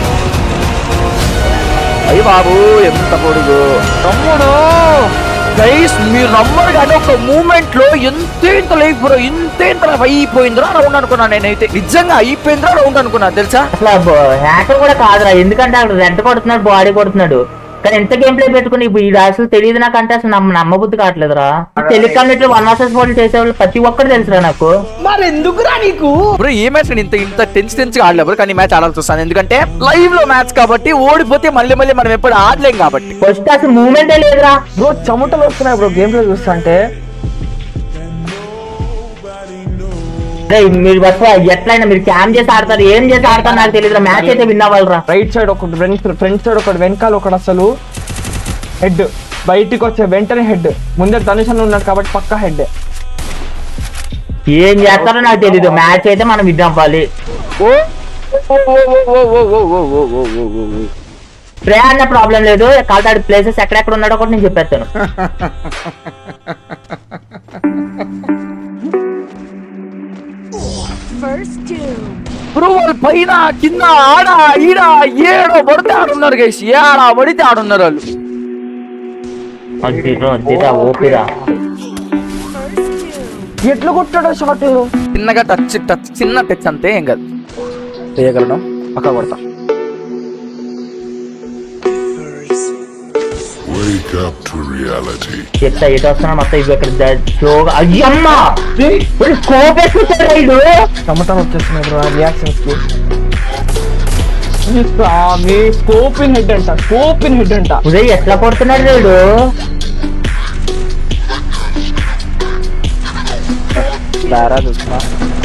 [SPEAKER 1] అయ్యి బాబు ఎంత పొడుగు తమ్ముడు గైస్ మీరు నమ్మరు కానీ ఒక మూమెంట్ లో ఎంత ఇంత లేక్ బ్రో ఇంత ఇంత అయిపోయిందిరా రౌండ్ అనుకున్నా నేనైతే నిజంగా అయిపోయిందిరా రౌండ్ అనుకున్నా తెలుసా
[SPEAKER 2] అసలు హ్యాకర్ కూడా కాదురా ఎందుకంటే అక్కడ రెడ్ కొడుతున్నాడు బాడీ కొడుతున్నాడు కానీ ఎంత గేమ్ ప్లే పెట్టుకుని ఇప్పుడు ఇది అసలు తెలియదు నాకంటే అసలు నమ్మ నమ్మబుద్ధి కావట్లేదురా టెలికాన్నిట్లో వన్ వర్సెస్ ఫోర్ చేసేవాళ్ళు ప్రతి ఒక్కరు తెలుసురా నాకు
[SPEAKER 3] మరి ఎందుకురా నీకు
[SPEAKER 1] బ్రో ఏ మ్యాచ్ నేను ఇంత ఇంత టెన్స్ టెన్స్ గా ఆడలేదు కానీ మ్యాచ్ ఆడాల్సి వస్తాను ఎందుకంటే లైవ్ లో మ్యాచ్ కాబట్టి ఓడిపోతే మళ్ళీ మళ్ళీ మనం ఎప్పుడు ఆడలేం కాబట్టి
[SPEAKER 2] ఫస్ట్ అసలు మూమెంటే లేదురా
[SPEAKER 3] బ్రో చెమటలు వస్తున్నాయి బ్రో గేమ్ ప్లే చూస్తా అంటే
[SPEAKER 2] రేయ్, మీరు బస్ ఎట్లయినా మీరు క్యామ్ చేసి ఆడతారు ఏం చేసి ఆడతారు నాకు తెలియదు మ్యాచ్ అయితే విన్ అవ్వాలిరా
[SPEAKER 3] రైట్ సైడ్ ఒకటి ఫ్రంట్ ఫ్రంట్ సైడ్ ఒకటి వెనకాల ఒకటి అసలు హెడ్ బయటికి వచ్చే వెంటనే హెడ్ ముందే ధనుష్ అన్న ఉన్నాడు కాబట్టి పక్క హెడ్
[SPEAKER 2] ఏం చేస్తారో నాకు తెలీదు మ్యాచ్ అయితే మనం విన్ అవ్వాలి
[SPEAKER 1] ఓ ఓ ఓ ఓ ఓ ఓ ఓ ఓ ఓ ఓ ఓ ఓ ఓ.
[SPEAKER 2] స్ప్రే అన్న ప్రాబ్లం లేదు కాల్తాడి ప్లేసెస్ ఎక్కడెక్కడ ఉన్నాడో కూడా నేను చెప్పేస్తాను
[SPEAKER 1] బ్రో వాళ్ళు పైన కింద ఆడ ఈడ ఏడో పడితే ఆడున్నారు గైస్ ఏడా పడితే ఆడున్నారు వాళ్ళు
[SPEAKER 2] అద్దిరా అద్దిరా ఓపిరా
[SPEAKER 3] ఎట్లా కొట్టాడు షాట్
[SPEAKER 1] చిన్నగా టచ్ టచ్ చిన్న టచ్ అంతే ఏం కాదు చేయగలను పక్క కొడతా
[SPEAKER 10] Wake up to reality.
[SPEAKER 2] చెత్త ఎటు వస్తున్నా మొత్తం ఇవి ఇక్కడ స్లోగా అయ్యమ్మా స్కోప్ వేసుకుంటాడు వీడు
[SPEAKER 3] టమాటాలు వచ్చేస్తున్నాయి బ్రో రియాక్షన్స్ కి మీ స్కోప్ ఇన్ హెడ్ అంట స్కోప్ ఇన్ హెడ్ అంట
[SPEAKER 2] ఉదయ్ ఎట్లా కొడుతున్నాడు వీడు
[SPEAKER 1] దారా చూస్తున్నా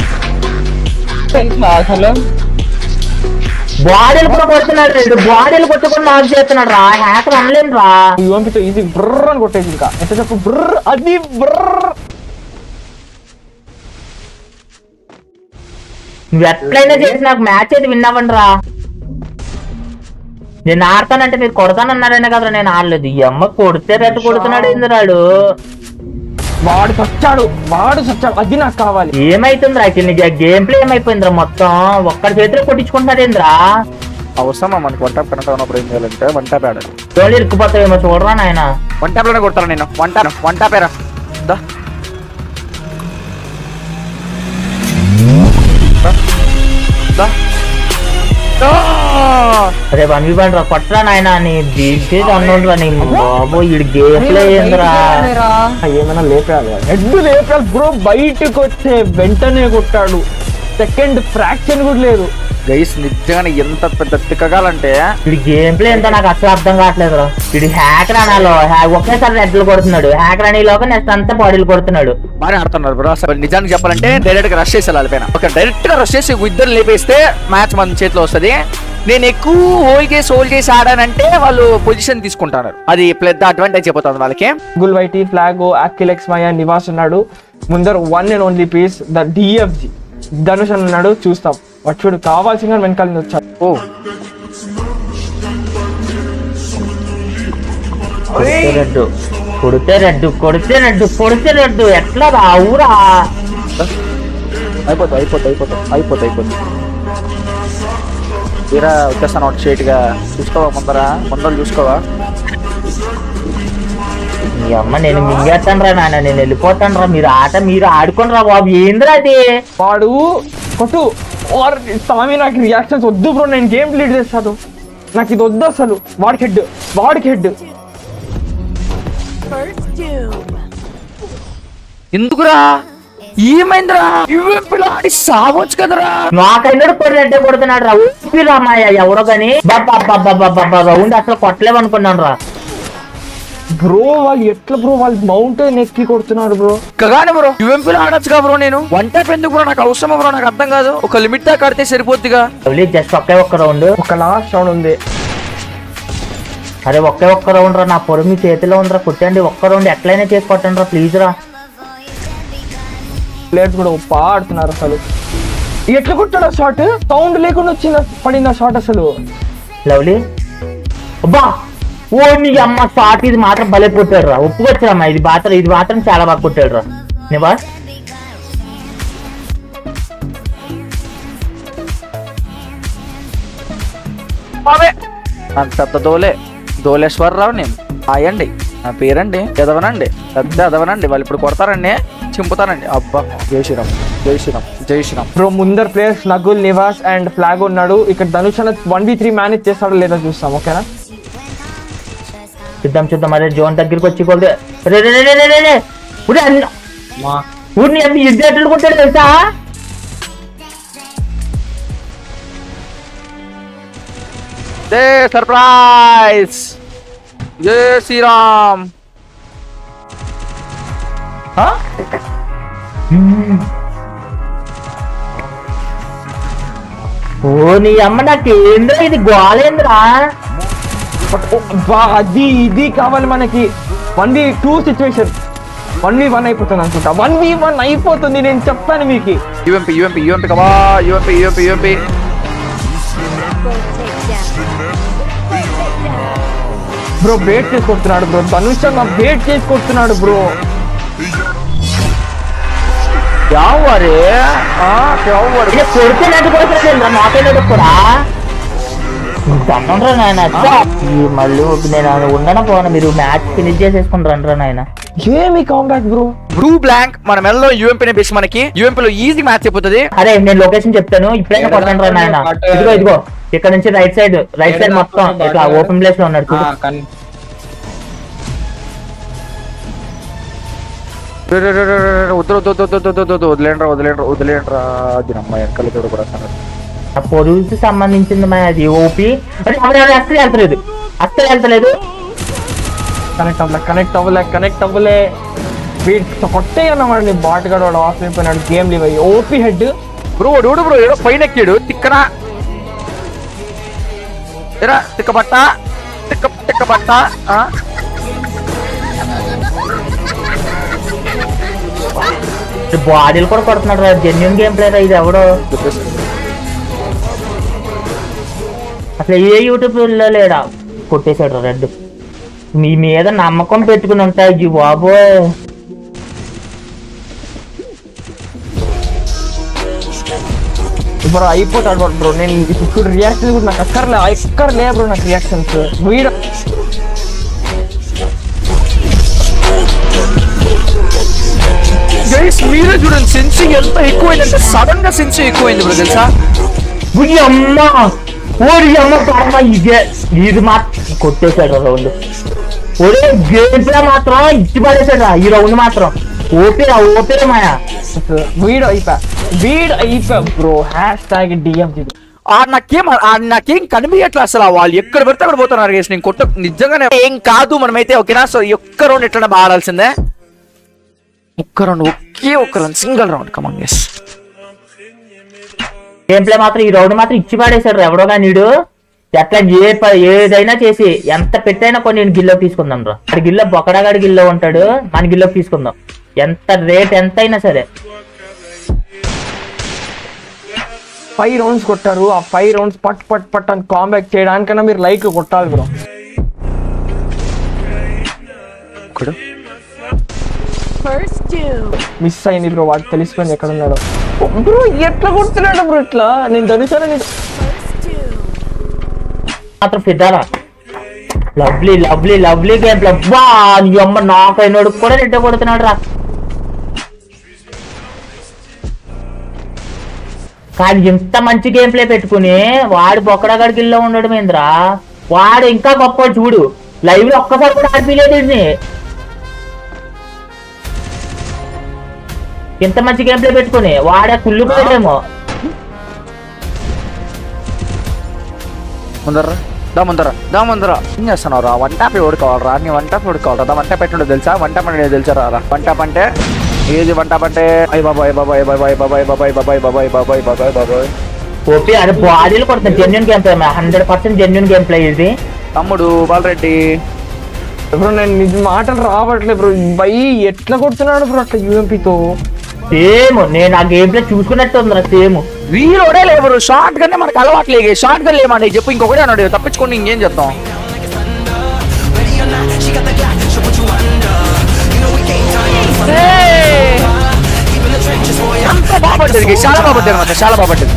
[SPEAKER 3] అసలు
[SPEAKER 2] బాడీలు కూడా కొడుతున్నాడు వీడు బాడీలు కొట్టుకుని నాకు చేస్తున్నాడు రా హ్యాకర్ అనలేను రా
[SPEAKER 3] యూఎంపీతో ఈజీ బ్రర్ అని కొట్టేది ఇంకా ఎంత చెప్పు బ్రర్ అది బ్రర్
[SPEAKER 2] నువ్వు ఎట్లయినా చేసి నాకు మ్యాచ్ అయితే విన్ అవ్వండి రా నేను ఆడతానంటే మీరు కొడతానన్నాడనే కదా నేను ఆడలేదు ఈ అమ్మ కొడితే రెట్టు కొడుతున్నాడు ఇంద్రాడు
[SPEAKER 3] వాడు చచ్చాడు వాడు చచ్చాడు అది నాకు కావాలి
[SPEAKER 2] ఏమైతుంది రా నీ గేమ్ ప్లే ఏమైపోయిందిరా మొత్తం ఒక్కడి చేతిలో కొట్టించుకుంటున్నాడు ఏంద్రా
[SPEAKER 1] అవసరమా మనకి వన్ ట్యాప్ కనెక్ట్ ఉన్నప్పుడు ఏం చేయాలంటే వన్ ట్యాప్ ఆడాలి
[SPEAKER 2] తోళ్ళు ఇరుక్కుపోతావేమో చూడరా నాయన
[SPEAKER 1] వన్ ట్యాప్ లోనే కొడతాను నేను వన్ ట్యాప్ వన్ ట్యాప్ ఏరా దా దా. దా.
[SPEAKER 2] అరే వన్ వి వన్ రా కొట్టరా నాయన నీ దీనికి అన్నోడ్రా నీ బాబో ఈ గేమ్ ప్లే ఏందిరా
[SPEAKER 3] ఏమైనా లేపేయాలి హెడ్ లేపేయాలి బ్రో బయటకు వచ్చే వెంటనే కొట్టాడు సెకండ్ ఫ్రాక్షన్ కూడా లేదు
[SPEAKER 1] గైస్ నిజంగానే ఎంత పెద్ద తిక్కగాలంటే
[SPEAKER 2] ఇది గేమ్ ప్లే ఎంతో నాకు అసలు అర్థం కావట్లేదు ఇది హ్యాకర్ అనాలో హ్యా- ఒకేసారి రెడ్లు కొడుతున్నాడు హ్యాకర్ అనేలోగా నెక్స్ట్ అంతా బాడీలు కొడుతున్నాడు
[SPEAKER 1] బాగానే ఆడుతున్నారు బ్రో అసలు నిజానికి చెప్పాలంటే డైరెక్ట్ గా రష్ చేసి వెళ్ళాలి పైన ఒక డైరెక్ట్ గా రష్ చేసి ఇద్దరు లేపేస్తే మ్యాచ్ మన చేతిలో వస్తది నేను ఎక్కువ హోల్డ్ చేసి హోల్డ్ చేసి ఆడానంటే వాళ్ళు పొజిషన్ తీసుకుంటారు అది పెద్ద అడ్వాంటేజ్ అయిపోతుంది వాళ్ళకి
[SPEAKER 3] గుల్ వైటీ ఫ్లాగ్ అక్కిలెక్స్ మయ నివాస్ ఉన్నాడు ముందర one and only piece the DFG Dhanush అని ఉన్నాడు చూస్తాం వాడు చూడు కావాల్సిన వెనకాల నుంచి వచ్చాడు
[SPEAKER 1] ఓ
[SPEAKER 2] కొడితే రెడ్డు కొడితే రెడ్డు కొడితే రెడ్డు కొడితే రెడ్డు ఎట్లా రావురా
[SPEAKER 1] అయిపోతుంది అయిపోతుంది అయిపోతుంది అయిపోతుంది అయిపోతుంది తీరా వచ్చేస్తాను ఒకటి స్ట్రైట్ గా చూసుకోవా ముందర ముందర చూసుకోవా
[SPEAKER 2] మీ అమ్మ నేను మింగేస్తాను రా నాన్న నేను వెళ్ళిపోతాను రా మీరు ఆట మీరు ఆడుకోండి రా బాబు ఏందిరా అది
[SPEAKER 3] వాడు కొట్టు ఆర్ స్వామి నాకు రియాక్షన్స్ వద్దు బ్రో నేను గేమ్ లీడ్ చేస్తాను నాకు ఇది వద్దు అసలు వాడికి హెడ్ వాడికి హెడ్
[SPEAKER 1] ఎందుకురా ఏమైందిరా ఇవ్వెంపులు ఆడి సావచ్చు కదరా
[SPEAKER 2] నాకైనా కూడా రెడ్డే కొడుతున్నాడు రా ఊపి రా మాయ ఎవరో గాని బాబా రౌండ్ అసలు కొట్టలేము అనుకున్నాను రా
[SPEAKER 3] బ్రో వాళ్ళు ఎట్లా బ్రో వాళ్ళు మౌంటైన్ ఎక్కి కొడుతున్నారు బ్రో
[SPEAKER 1] కగానే బ్రో యుఎంపీలో ఆడొచ్చుగా బ్రో నేను వన్ టైప్ ఎందుకు బ్రో నాకు అవసరం బ్రో నాకు అర్థం కాదు ఒక లిమిట్ దాకా ఆడితే సరిపోద్దిగా
[SPEAKER 2] జస్ట్ ఒకే ఒక్క రౌండ్
[SPEAKER 3] ఒక లాస్ట్ రౌండ్ ఉంది
[SPEAKER 2] అరే ఒకే ఒక్క రౌండ్ రా నా పొరు మీ చేతిలో ఉందిరా కొట్టండి ఒక్క రౌండ్ ఎట్లయినా చేసి కొట్టండి రా ప్లీజ్ రా
[SPEAKER 3] ప్లేయర్స్ కూడా ఒప్పా ఆడుతున్నారు అసలు ఎట్లా కొట్టాడు షాట్ సౌండ్ లేకుండా వచ్చింది పడింది ఆ షాట్ అసలు
[SPEAKER 2] లవ్లీ అబ్బా ఓ నీ అమ్మ షాట్ ఇది మాత్రం భలే కొట్టాడు రా ఒప్పుకొచ్చారమ్మా ఇది మాత్రం ఇది మాత్రం చాలా బాగా కొట్టాడు రా నివాస్
[SPEAKER 1] అవే నాకు పెద్ద దోలే దోలేశ్వరరావు నేను హాయండి నా పేరండి ఎదవనండి పెద్ద ఎదవనండి వాళ్ళు ఇప్పుడు కొడతారండి చింపుతానండి అబ్బా జై శ్రీరామ్ జై శ్రీరామ్ జై శ్రీరామ్
[SPEAKER 3] బ్రో ముందర్ players Nagul Nivas and flag ఉన్నాడు ఇక్కడ ధనుష్ అన్న వన్ బి త్రీ మేనేజ్ చేస్తాడో లేదో చూస్తాం ఓకేనా
[SPEAKER 2] చూద్దాం చూద్దాం అరే జోన్ దగ్గరికి వచ్చి కొలితే రే రే రే రే రే రే ఊరి అన్న ఊరిని అన్ని యుద్ధ ఎట్లు కొట్టాడు తెలుసా
[SPEAKER 1] జై సర్ప్రైజ్ జై శ్రీరామ్
[SPEAKER 2] ఓ నీ అమ్మ నాకు ఏంద్రా ఇది గోలేంద్రా
[SPEAKER 3] బట్ బా అది ఇది కావాలి మనకి one v two situation one v one అయిపోతుంది అనుకుంటా వన్ వి వన్ అయిపోతుంది నేను చెప్పాను మీకు
[SPEAKER 1] యుఎంపి యుఎంపి యుఎంపి కమా UMP UMP UMP
[SPEAKER 3] bro bait చేసి కొడుతున్నాడు బ్రో ధనుష్ అన్న బేట్ చేసి కొడుతున్నాడు బ్రో
[SPEAKER 1] యావరే ఆ, యావరే.
[SPEAKER 2] ఇది కొడితే నన్ను కొడుతున్నాడు నాకేదో కూడా దండంరా నాయన అచ్చా. ఈ మళ్ళీ నేను ఉండన పోను మీరు మ్యాచ్ ఫినిష్ చేసేసుకుని రండి నాయన
[SPEAKER 3] ఏమి కాంబాక్ బ్రో
[SPEAKER 1] బ్రూ బ్లాంక్ మన మెల్లో యూఎంపీ బేస్ మనకి యూఎంపీ లో ఈజీ మ్యాచ్ అయిపోతుంది
[SPEAKER 2] అరే నేను లొకేషన్ చెప్తాను ఇప్పుడైనా కొట్టండి రా నాయన ఇదిగో ఇదిగో ఇక్కడ నుంచి రైట్ సైడ్ రైట్ సైడ్ మొత్తం ఇట్లా ఓపెన్ ప్లేస్ లో ఉన్నాడు చూడు
[SPEAKER 1] రే, రే, రే, రే, రే, రే, వద్దు వద్దు వద్దు వద్దు వద్దు వద్దు వదిలేండ్రా వదిలేండ్రా వదిలేండ్రా అది నమ్మ వెనకాల చూడు కూడా అసలు.
[SPEAKER 2] ఆ పొరుగు సంబంధించింది మా అది ఓపి అరే అప్పుడు అది అస్సలు వెళ్తలేదు అస్సలు వెళ్తలేదు
[SPEAKER 3] కనెక్ట్ అవ్వలే కనెక్ట్ అవ్వలే కనెక్ట్ అవ్వలే వీడు కొట్టే అన్నమాట నీ బాట్ గడ వాడు ఆఫ్ అయిపోయినాడు గేమ్ లీవ్ అయ్యి OP head
[SPEAKER 1] bro dude bro ఏదో పైన ఎక్కాడు తిక్కనా ఎరా తిక్క బట్ట తిక్క తిక్క బట్ట ఆ?
[SPEAKER 2] బాడీలు కూడా కొడుతున్నాడు రా జెన్యున్ గేమ్ ప్లేయర్ ఇది ఎవడో అసలు ఏ యూట్యూబ్ లో లేడా కొట్టేశాడు రెడ్ మీ మీద నమ్మకం పెట్టుకుని ఉంటాయి జీ బాబోయ్
[SPEAKER 3] బ్రో అయిపోతాడు బ్రో బ్రో నేను ఇప్పుడు రియాక్షన్ కూడా నాకు అక్కర్లే అక్కర్లే బ్రో నాకు రియాక్షన్స్ వీడు
[SPEAKER 1] గైస్ మీరే చూడండి సెన్సి ఎంత ఎక్కువైందంటే సడన్ గా సెన్సి ఎక్కువైంది బ్రో తెలుసా
[SPEAKER 2] ఉయ్యి అమ్మ ఓడి అమ్మ పరమ ఇదే ఇది మాత్రం కొట్టేశాడు రౌండ్ ఒరే గేమ్ ప్లే మాత్రం ఇచ్చి పడేశాడు రా ఈ రౌండ్ మాత్రం ఓపేరా ఓపేరా మాయా
[SPEAKER 3] వీడు అయిపోయా వీడు అయిపోయా బ్రో హ్యాష్ ట్యాగ్ డిఎం
[SPEAKER 1] ఆ నాకేం ఆ నాకేం కనిపించట్లే అసలు ఆ వాళ్ళు ఎక్కడ పెడితే అక్కడ పోతున్నారు గేస్ నేను కొట్ట నిజంగానే ఏం కాదు మనమైతే ఓకేనా సో ఈ ఒక్క రౌండ్ ఎట్లా బాగా ఆడాల్సిందే ఒక్క రౌండ్ ఒకే ఒక్క round single round come on guys
[SPEAKER 2] game play మాత్రం ఈ రౌండ్ మాత్రం ఇచ్చి పడేశాడు ఎవడో కానీ నీడు ఎట్లా ఏ ప- ఏదైనా చేసి ఎంత పెట్టైనా కొన్ని నేను గిల్లో తీసుకుందాం రా అక్కడ గిల్లో బొకడాగాడి గిల్లో ఉంటాడు మన గిల్లో తీసుకుందాం ఎంత రేట్ ఎంత అయినా సరే
[SPEAKER 3] ఫైవ్ రౌండ్స్ కొట్టారు ఆ ఫైవ్ రౌండ్స్ పట్ పట్ పట్ అని కాంబాక్ చేయడానికన్నా మీరు లైక్ కొట్టాలి బ్రో మిస్ అయింది బ్రో వాడు తెలిసిపోయింది ఎక్కడ ఉన్నాడో బ్రో ఎట్లా కొడుతున్నాడు బ్రో ఇట్లా నేను ధనుషాలని
[SPEAKER 2] మాత్రం ఫిదారా lovely lovely lovely game play బా నీ అమ్మ నాకైనోడు కూడా రెడ్డ కొడుతున్నాడు రా కానీ ఇంత మంచి గేమ్ ప్లే పెట్టుకుని వాడు బొక్కడగడి గిల్లో ఉండడం ఏంద్రా వాడు ఇంకా గొప్ప చూడు లైవ్ లో ఒక్కసారి కూడా ఆడిపిలేదు వీడిని. ఇంత మంచి గేమ్ ప్లే పెట్టుకుని వాడే కుళ్ళిపోయాడేమో
[SPEAKER 1] ముందర దా ముందర దా ముందర ఏం చేస్తున్నావు రా వన్ టాప్ ఓడుకోవాలరా నీ వన్ టాప్ ఓడుకోవాలరా దా వన్ టాప్ ఎట్లుండో తెలుసా వన్ టాప్ అంటే తెలుసా రా వన్ టాప్ అంటే ఏది వన్ టాప్ అంటే అయ్య బాబాయ్ బాబాయ్ బాబాయ్ బాబాయ్ బాబాయ్ బాబాయ్ బాబాయ్ బాబాయ్ బాబాయ్ బాబాయ్
[SPEAKER 2] ఓపి అది బాడీలు కొడుతుంది genuine game play hundred percent genuine game play ఇది
[SPEAKER 1] తమ్ముడు బాలరెడ్డి
[SPEAKER 3] బ్రో నేను నిజ మాటలు రావట్లేదు బ్రో బై ఎట్లా కొడుతున్నాడు బ్రో అట్లా యూఎంపీతో
[SPEAKER 2] సేమ్ నేను ఆ గేమ్ ప్లే చూసుకున్నట్టు ఉందిరా సేమ్
[SPEAKER 1] వీరోడే లేవరు షార్ట్ గన్నే మనకు అలవాట్లేదు షార్ట్ గన్ లేమండి చెప్పు ఇంకొకటి అన్నాడు తప్పించుకొని ఇంకేం చెప్తాం అంత బాగుంటుంది guys. చాలా బాగుంటుంది అనమాట చాలా బాగుంటుంది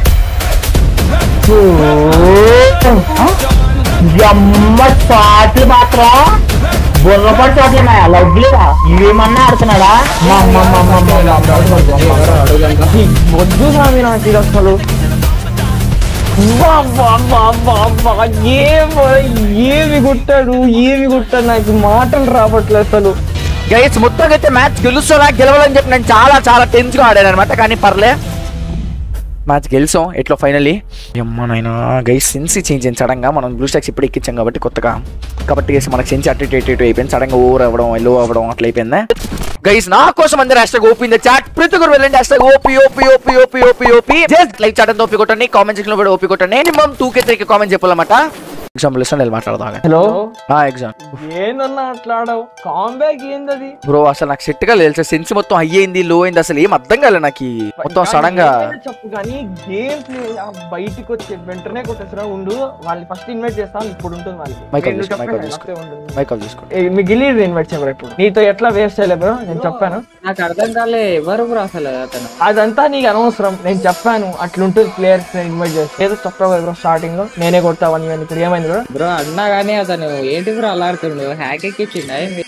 [SPEAKER 2] అమ్మ షాట్లు మాత్రం బుర్రపడి షాట్లు ఉన్నాయా లవ్లీగా ఇవేమన్నా ఆడుతున్నాడా మా అమ్మ, అమ్మ, అమ్మ, అమ్మ, అమ్మ, అమ్మ, అమ్మ.
[SPEAKER 3] వద్దు స్వామి నాకు ఇది అసలు వా, వా, వా, వా, వా, ఏం ఏమి కొట్టాడు ఏమి కొట్టాడు నాకు మాటలు రావట్లేదు అసలు
[SPEAKER 1] గైస్ మొత్తం అయితే మ్యాచ్ గెలుస్తారా గెలవాలని చెప్పి నేను చాలా చాలా టెన్స్ గా ఆడాను అనమాట కానీ పర్లే మ్యాచ్ గెలిచాం ఎట్లా ఫైనల్లీ అమ్మనైనా గైస్ సెన్సీ చేంజ్ అయింది సడన్ గా మనం బ్లూ స్టాక్స్ ఇప్పుడు ఎక్కించాం కాబట్టి కొత్తగా కాబట్టి గైస్ మనకి సెన్సీ అటు ఇటు ఇటు ఇటు అయిపోయింది సడన్ గా ఓవర్ అవ్వడం లో అవ్వడం అట్లా అయిపోయింది గైస్ నా కోసం అందరూ హ్యాష్ ఓపీ ఇన్ చాట్ ప్రతి ఒక్కరు వెళ్ళండి hash OP OP OP OP OP OP just like chat OP కొట్టండి కామెంట్ సెక్షన్ లో కూడా ఓపీ కొట్టండి minimum two K three K comment చెప్పాలన్నమాట ఎగ్జాంపుల్ ఇస్తాను నేను మాట్లాడదాం
[SPEAKER 3] హలో
[SPEAKER 1] ఎగ్జామ్
[SPEAKER 3] ఏందన్నా అట్లా ఆడావు కాంబ్యాక్ ఏందది
[SPEAKER 1] బ్రో అసలు నాకు సెట్ గా లేదు సెన్స్ మొత్తం హై అయింది లో అయింది అసలు ఏం అర్థం కాలే నాకు ఈ మొత్తం సడన్ గా
[SPEAKER 3] ఏదైనా చెప్పు కానీ గేమ్ ప్లే బయటికి వచ్చి వెంటనే కొట్టేసిన ఉండు వాళ్ళని ఫస్ట్ ఇన్వైట్ చేస్తాను ఇప్పుడు ఉంటుంది వాళ్ళకి
[SPEAKER 1] మైక్ ఆఫ్
[SPEAKER 3] నేను
[SPEAKER 1] చేసుకో మైక్ ఆఫ్
[SPEAKER 3] చెప్పాను,
[SPEAKER 1] చేసుకో
[SPEAKER 3] అంతే ఉంటుంది.
[SPEAKER 1] మైక్ ఆఫ్ చేసుకో
[SPEAKER 3] ఏ, మీ గిల్లీ ఇన్వైట్ చేయరు ఇప్పుడు నీతో ఎట్లా వేస్ట్ చేయలేదు బ్రో నేను చెప్పాను
[SPEAKER 5] నాకు అర్థం కాలే ఎవరు బ్రో అసలు అతను
[SPEAKER 3] అదంతా నీకు అనవసరం నేను చెప్పాను అట్లుంటుంది ప్లేయర్స్ ఇన్వైట్ చేసి ఏదో చెప్పావు కదా బ్రో స్టార్టింగ్ లో నేనే కొడతావని ఇవన్నీ ఇప్పుడు ఏమైంది బ్రో
[SPEAKER 5] బ్రో అన్నా కానీ అతను ఏంటి బ్రో అలా ఆడుతుండు హ్యాక్ ఎక్కిచ్చిండా ఏంది?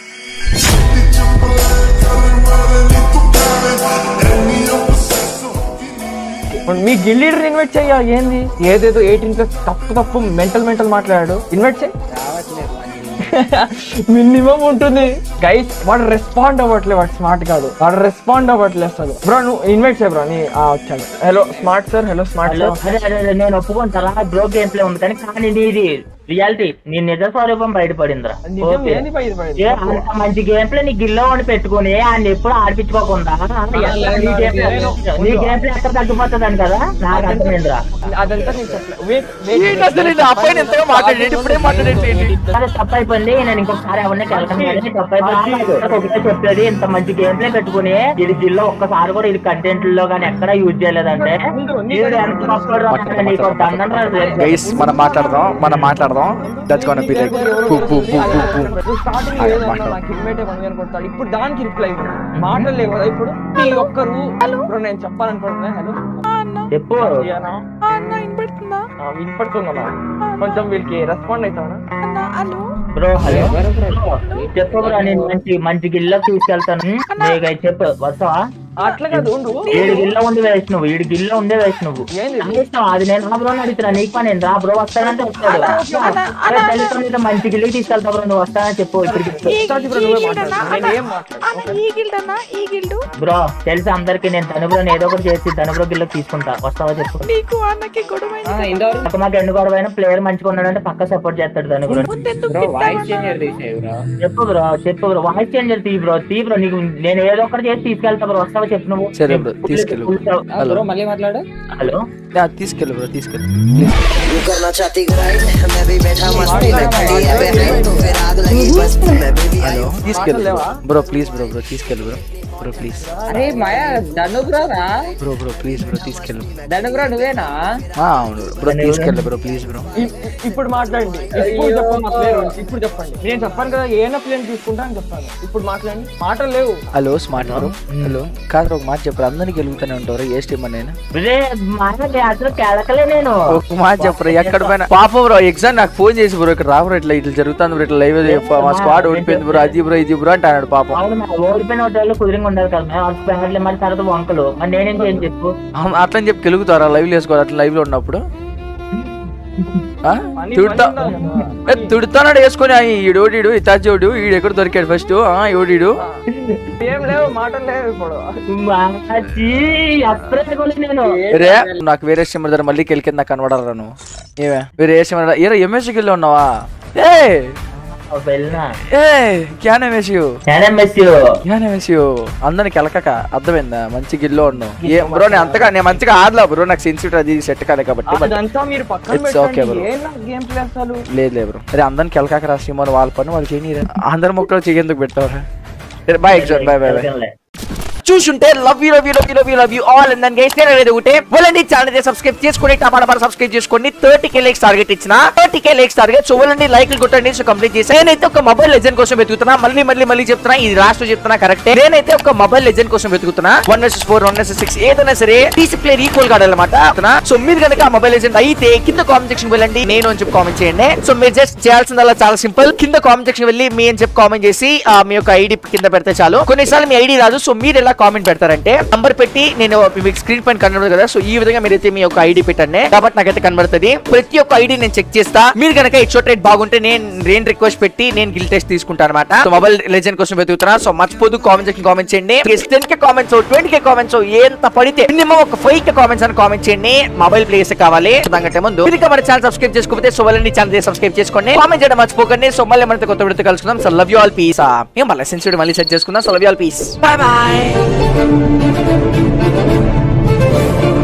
[SPEAKER 3] ఇప్పుడు మీ గిల్లీడర్ ఇన్వైట్ చెయ్య ఏంది ఏదేదో ఎయిటీన్ ప్లస్ తప్పు తప్పు మెంటల్ మెంటల్ మాట్లాడాడు ఇన్వైట్ చేయి
[SPEAKER 5] రావట్లేదు మనకి.
[SPEAKER 3] మినిమం ఉంటుంది గైస్ వాడు రెస్పాండ్ అవ్వట్లేదు వాడు స్మార్ట్ కాదు వాడు రెస్పాండ్ అవ్వట్లేదు అసలు బ్రో నువ్వు ఇన్వైట్ చేయ బ్రో నీ ఆ, వచ్చాను hello smart sir hello smart
[SPEAKER 2] hello
[SPEAKER 3] sir
[SPEAKER 2] అదే అదే అదే, నేను ఒప్పుకుంటారా బ్రో గేమ్ ప్లే ఉంది కానీ కానీ ఇది రియాలిటీ నీ నిజ స్వరూపం బయటపడిందిరా
[SPEAKER 3] నిజం
[SPEAKER 2] ఓకే.
[SPEAKER 3] ఏంది పై ఇది పడింది?
[SPEAKER 2] ఏ అంత మంచి గేమ్ ప్లే నీ గిల్లో అని పెట్టుకుని ఆయన ఎప్పుడు ఆడిపించుకోకుండా ఎక్కడ నీ game play- నీ గేమ్ ప్లే ఎక్కడ తగ్గిపోతుందని కదా నాకు అర్థమైందిరా
[SPEAKER 3] అదంతా నేను చెప్పలేదు Wait, wait,
[SPEAKER 1] ఏంటి అసలు ఇది అబ్బాయిని ఎంతగా మాట్లాడేది ఇప్పుడే మాట్లాడేది
[SPEAKER 2] అదే తప్పు అయిపోయింది నేను ఇంకొకసారి ఎవరిని కెలకను కానీ తప్పు అయిపోయింది ఒకటే చెప్పేది ఇంత మంచి గేమ్ ప్లే పెట్టుకుని ఇది జిల్లో ఒక్కసారి కూడా ఇది కంటెంట్ లో కానీ ఎక్కడ యూజ్ చేయలేదంటే వీడు ఎంత గొప్పవాడు రా, నీకు ఒక దండం రా.
[SPEAKER 1] గైస్ మనం మాట్లాడదాం మనం మాట్లాడదాం దట్స్ గోనా బి లైక్ పూ పూ పూ పూ పూ
[SPEAKER 3] నువ్వు starting లో
[SPEAKER 1] అదే,
[SPEAKER 3] ఏదో
[SPEAKER 1] మాట్లాడు.
[SPEAKER 3] అన్నావు, నాకు ఇన్వైట్ అయ్యి కొడతాడు ఇప్పుడు దానికి రిప్లై మాట్లాడలేవు కదా ఇప్పుడు ఈ ఒక్కరు ఇప్పుడు నేను చెప్పాలనుకుంటున్నా హలో
[SPEAKER 2] చెప్పు
[SPEAKER 3] దియానా? ఆ, వినపడుతుందమ్మా కొంచెం వీళ్ళకి రెస్పాండ్ అవుతావా
[SPEAKER 2] బ్రో హలో చెప్పు బ్రో నేను మంచి మంచి గిల్లో తీసుకెళ్తాను నీకు చెప్పు వస్తావా
[SPEAKER 3] అట్లా కాదు ఉండు
[SPEAKER 2] ఏడు గిల్లో ఉండి వేసి నువ్వు ఏడు గిల్లో ఉండే వేసి నువ్వు
[SPEAKER 3] ఏంది?
[SPEAKER 2] నా ఇష్టం అది నేను రా బ్రో అని అడుగుతున్నా నీకు పని ఏంటి? రా బ్రో వస్తానంటే వస్తాడు అరే తెలుసు నీతో మంచి గిల్లి తీసుకెళ్తా బ్రో నువ్వు వస్తానని చెప్పు ఇప్పటికి
[SPEAKER 3] వస్తాది బ్రో, నువ్వే మాట్లాడు. నేను ఏం మాట్లాడు
[SPEAKER 2] బ్రో తెలుసు అందరికి నేను ధనుబ్రోని ఏదో ఒకటి చేసి ధనుబ్రో గిల్లో తీసుకుంటా వస్తావా చెప్పు
[SPEAKER 5] ఆ, ఇంతవరకు
[SPEAKER 2] పక్క మాకు ఎండు గొడవ అయినా ప్లేయర్ మంచిగా ఉన్నాడంటే పక్క సపోర్ట్ చేస్తాడు ధనుబ్రో
[SPEAKER 5] బ్రో వాయిస్ చేంజర్ తీసేయి బ్రో
[SPEAKER 2] చెప్పు బ్రో చెప్పు బ్రో వాయిస్ చేంజర్ తీ బ్రో తీ బ్రో నీకు నేను ఏదో ఒకటి చేసి తీసుకెళ్తా బ్రో వస్తావా చెప్పు నువ్వు
[SPEAKER 1] సరే బ్రో, తీసుకెళ్ళు.
[SPEAKER 5] ఆ, బ్రో మళ్ళీ మాట్లాడు
[SPEAKER 2] హలో
[SPEAKER 1] యా, తీసుకెళ్ళు బ్రో తీసుకెళ్ళు హలో తీసుకెళ్ళు బ్రో ప్లీజ్ బ్రో బ్రో తీసుకెళ్ళు బ్రో బ్రో ప్లీజ్
[SPEAKER 5] అరే మాయా ధను బ్రో రా
[SPEAKER 1] బ్రో బ్రో ప్లీజ్ బ్రో తీసుకెళ్ళు
[SPEAKER 5] ధను బ్రో నువ్వేనా
[SPEAKER 1] ఆ, అవును బ్రో తీసుకెళ్ళు బ్రో ప్లీజ్ బ్రో
[SPEAKER 3] ఇ- ఇప్పుడు మాట్లాడండి ఇప్పుడు చెప్పండి మా ప్లేయర్ ఇప్పుడు చెప్పండి నేను చెప్పాను కదా ఏమైనా ప్లేయర్ తీసుకుంటా అని చెప్పాను ఇప్పుడు మాట్లాడండి మాటలు లేవు
[SPEAKER 1] హలో స్మార్ట్ బ్రో హలో కాదు ఒక మాట చెప్పరు అందరికి గెలుగుతూనే ఉంటారు ఏ స్టీమ్ నేను
[SPEAKER 2] రే మాట్లాడే అసలు కెలకలే నేను
[SPEAKER 1] ఒక మాట చెప్పరు ఎక్కడ పోయినా పాప బ్రో ఎగ్జామ్ నాకు ఫోన్ చేసి బ్రో ఇక్కడ రాబో ఇట్లా ఇట్లా జరుగుతుంది బ్రో ఇట్లా లైవ్ మా స్క్వాడ్ ఓడిపోయింది బ్రో అది బ్రో ఇది బ్రో అంటే అన్నాడు పాపం
[SPEAKER 2] అవును మరి ఓడిపోయిన హోటల్లో కుదిరింగ్ ఉండదు కదా మేము వాళ్ళకి బ్యాడ్లే మరి తర్వాత వంకలు మరి నేనేం చేయను చెప్పు
[SPEAKER 1] అవును, అట్లా అని చెప్పి గెలుగుతారా లైవ్ వేసుకోవాలి అట్లా లైవ్ లో ఉన్నప్పుడు ఆ? తిడుతా ఏ, తిడుతానాడు వేసుకొని ఆ, ఈడోడీడు ఇతాచోడు ఈడు ఎక్కడ దొరికాడు ఫస్ట్ ఈడీడు
[SPEAKER 3] ఏం లేవు మాటలు లేవు ఇప్పుడు
[SPEAKER 2] మాచి, అప్పుడే అనుకోలేదు నేను
[SPEAKER 1] రే నాకు వేరే సిమ్ దగ్గర మళ్ళీ కెలికింది నాకు కనబడరా నువ్వు ఏమే వేరే సిమ్ ఏరా ఎంఎస్కి వెళ్ళి ఉన్నావా ఏ
[SPEAKER 2] వెళ్ళినా
[SPEAKER 1] ఏ క్యాన్ ఎంఎస్ యూ
[SPEAKER 2] నేనే miss you
[SPEAKER 1] can MS you అందరిని కెలకక అర్థమైందా మంచి గిల్లో ఉన్నావు ఏ బ్రో నేను అంతగా నేను మంచిగా ఆడలా బ్రో నాకు సెన్సిటివ్ అది సెట్ కాలే కాబట్టి but
[SPEAKER 3] అదంతా మీరు పక్కన
[SPEAKER 1] It's okay,
[SPEAKER 3] పెట్టండి
[SPEAKER 1] bro.
[SPEAKER 3] ఏం గేమ్ ప్లే అసలు
[SPEAKER 1] లేదు లేదు బ్రో అరే అందరిని కెలకాక రా సినిమాను వాళ్ళ పని వాళ్ళకి ఏం అందరి ముక్కలు చెయ్యేందుకు పెట్టావరా bye exam bye bye bye చూసుంటే love you love you love you love you love you all and guys నేను అనేది ఒకటే వెళ్ళండి ఛానల్ అయితే సబ్స్క్రైబ్ చేసుకుని టపాల సబ్స్క్రైబ్ చేసుకోండి థర్టీ కే లైక్స్ టార్గెట్ ఇచ్చిన thirty K likes target so వెళ్ళండి లైక్లు కొట్టండి సో కంప్లీట్ చేసి నేనైతే ఒక మొబైల్ లెజెండ్ కోసం వెతుకుతున్నా మళ్ళీ మళ్ళీ మళ్ళీ చెప్తున్నా ఇది లాస్ట్ చెప్తున్నా కరెక్ట్ నేనైతే ఒక మొబైల్ లెజెండ్ కోసం వెతుకుతున్నా one versus four one versus six ఏదైనా సరే టీసీ ప్లేయర్ ఈక్వల్ గా ఆడాలన్నమాట సో మీరు కనుక ఆ మొబైల్ లెజెండ్ అయితే కింద కామెంట్ సెక్షన్ వెళ్ళండి నేను అని చెప్పి కామెంట్ చేయండి సో మీరు జస్ట్ చేయాల్సిందల్లా చాలా సింపుల్ కింద కామెంట్ సెక్షన్ వెళ్ళి మీ అని చెప్పి కామెంట్ చేసి ఆ, మీ యొక్క ఐడి కింద పెడితే చాలు కొన్నిసార్లు మీ ఐడి రాదు సో మీరు ఎలా కామెంట్ పెడతారంటే నంబర్ పెట్టి నేను మీకు స్క్రీన్ పైన కనబడదు కదా సో ఈ విధంగా మీరైతే మీ యొక్క ఐడి పెట్టండి కాబట్టి నాకైతే కనబడుతుంది ప్రతి ఒక్క ఐడి నేను చెక్ చేస్తా మీరు కనుక హెడ్ రేట్ బాగుంటే నేను నేను రిక్వెస్ట్ పెట్టి నేను గిల్ టెస్ట్ తీసుకుంటాను అనమాట సో మొబైల్ లెజెండ్ కోసం వెతుకుతున్నా సో మర్చిపోదు కామెంట్ సెక్షన్ కామెంట్ చేయండి ten K comments twenty K comments ఎంత పడితే మినిమం ఒక ఫైవ్ కే కామెంట్స్ అని కామెంట్ చేయండి మొబైల్ ప్లేస్ కావాలి సో దానికంటే ముందు మీరు ఇంకా మన ఛానల్ సబ్స్క్రైబ్ చేసుకోకపోతే సో వాళ్ళని ఛానల్ సబ్స్క్రైబ్ చేసుకోండి కామెంట్ చేయడం మర్చిపోకండి సో మళ్ళీ మనతో కొత్త విడత కలుసుకుందాం so love you all peace మేము మళ్ళీ సెన్సిటివ్ మళ్ళీ సెట్ చేసుకుందాం so love you all peace bye bye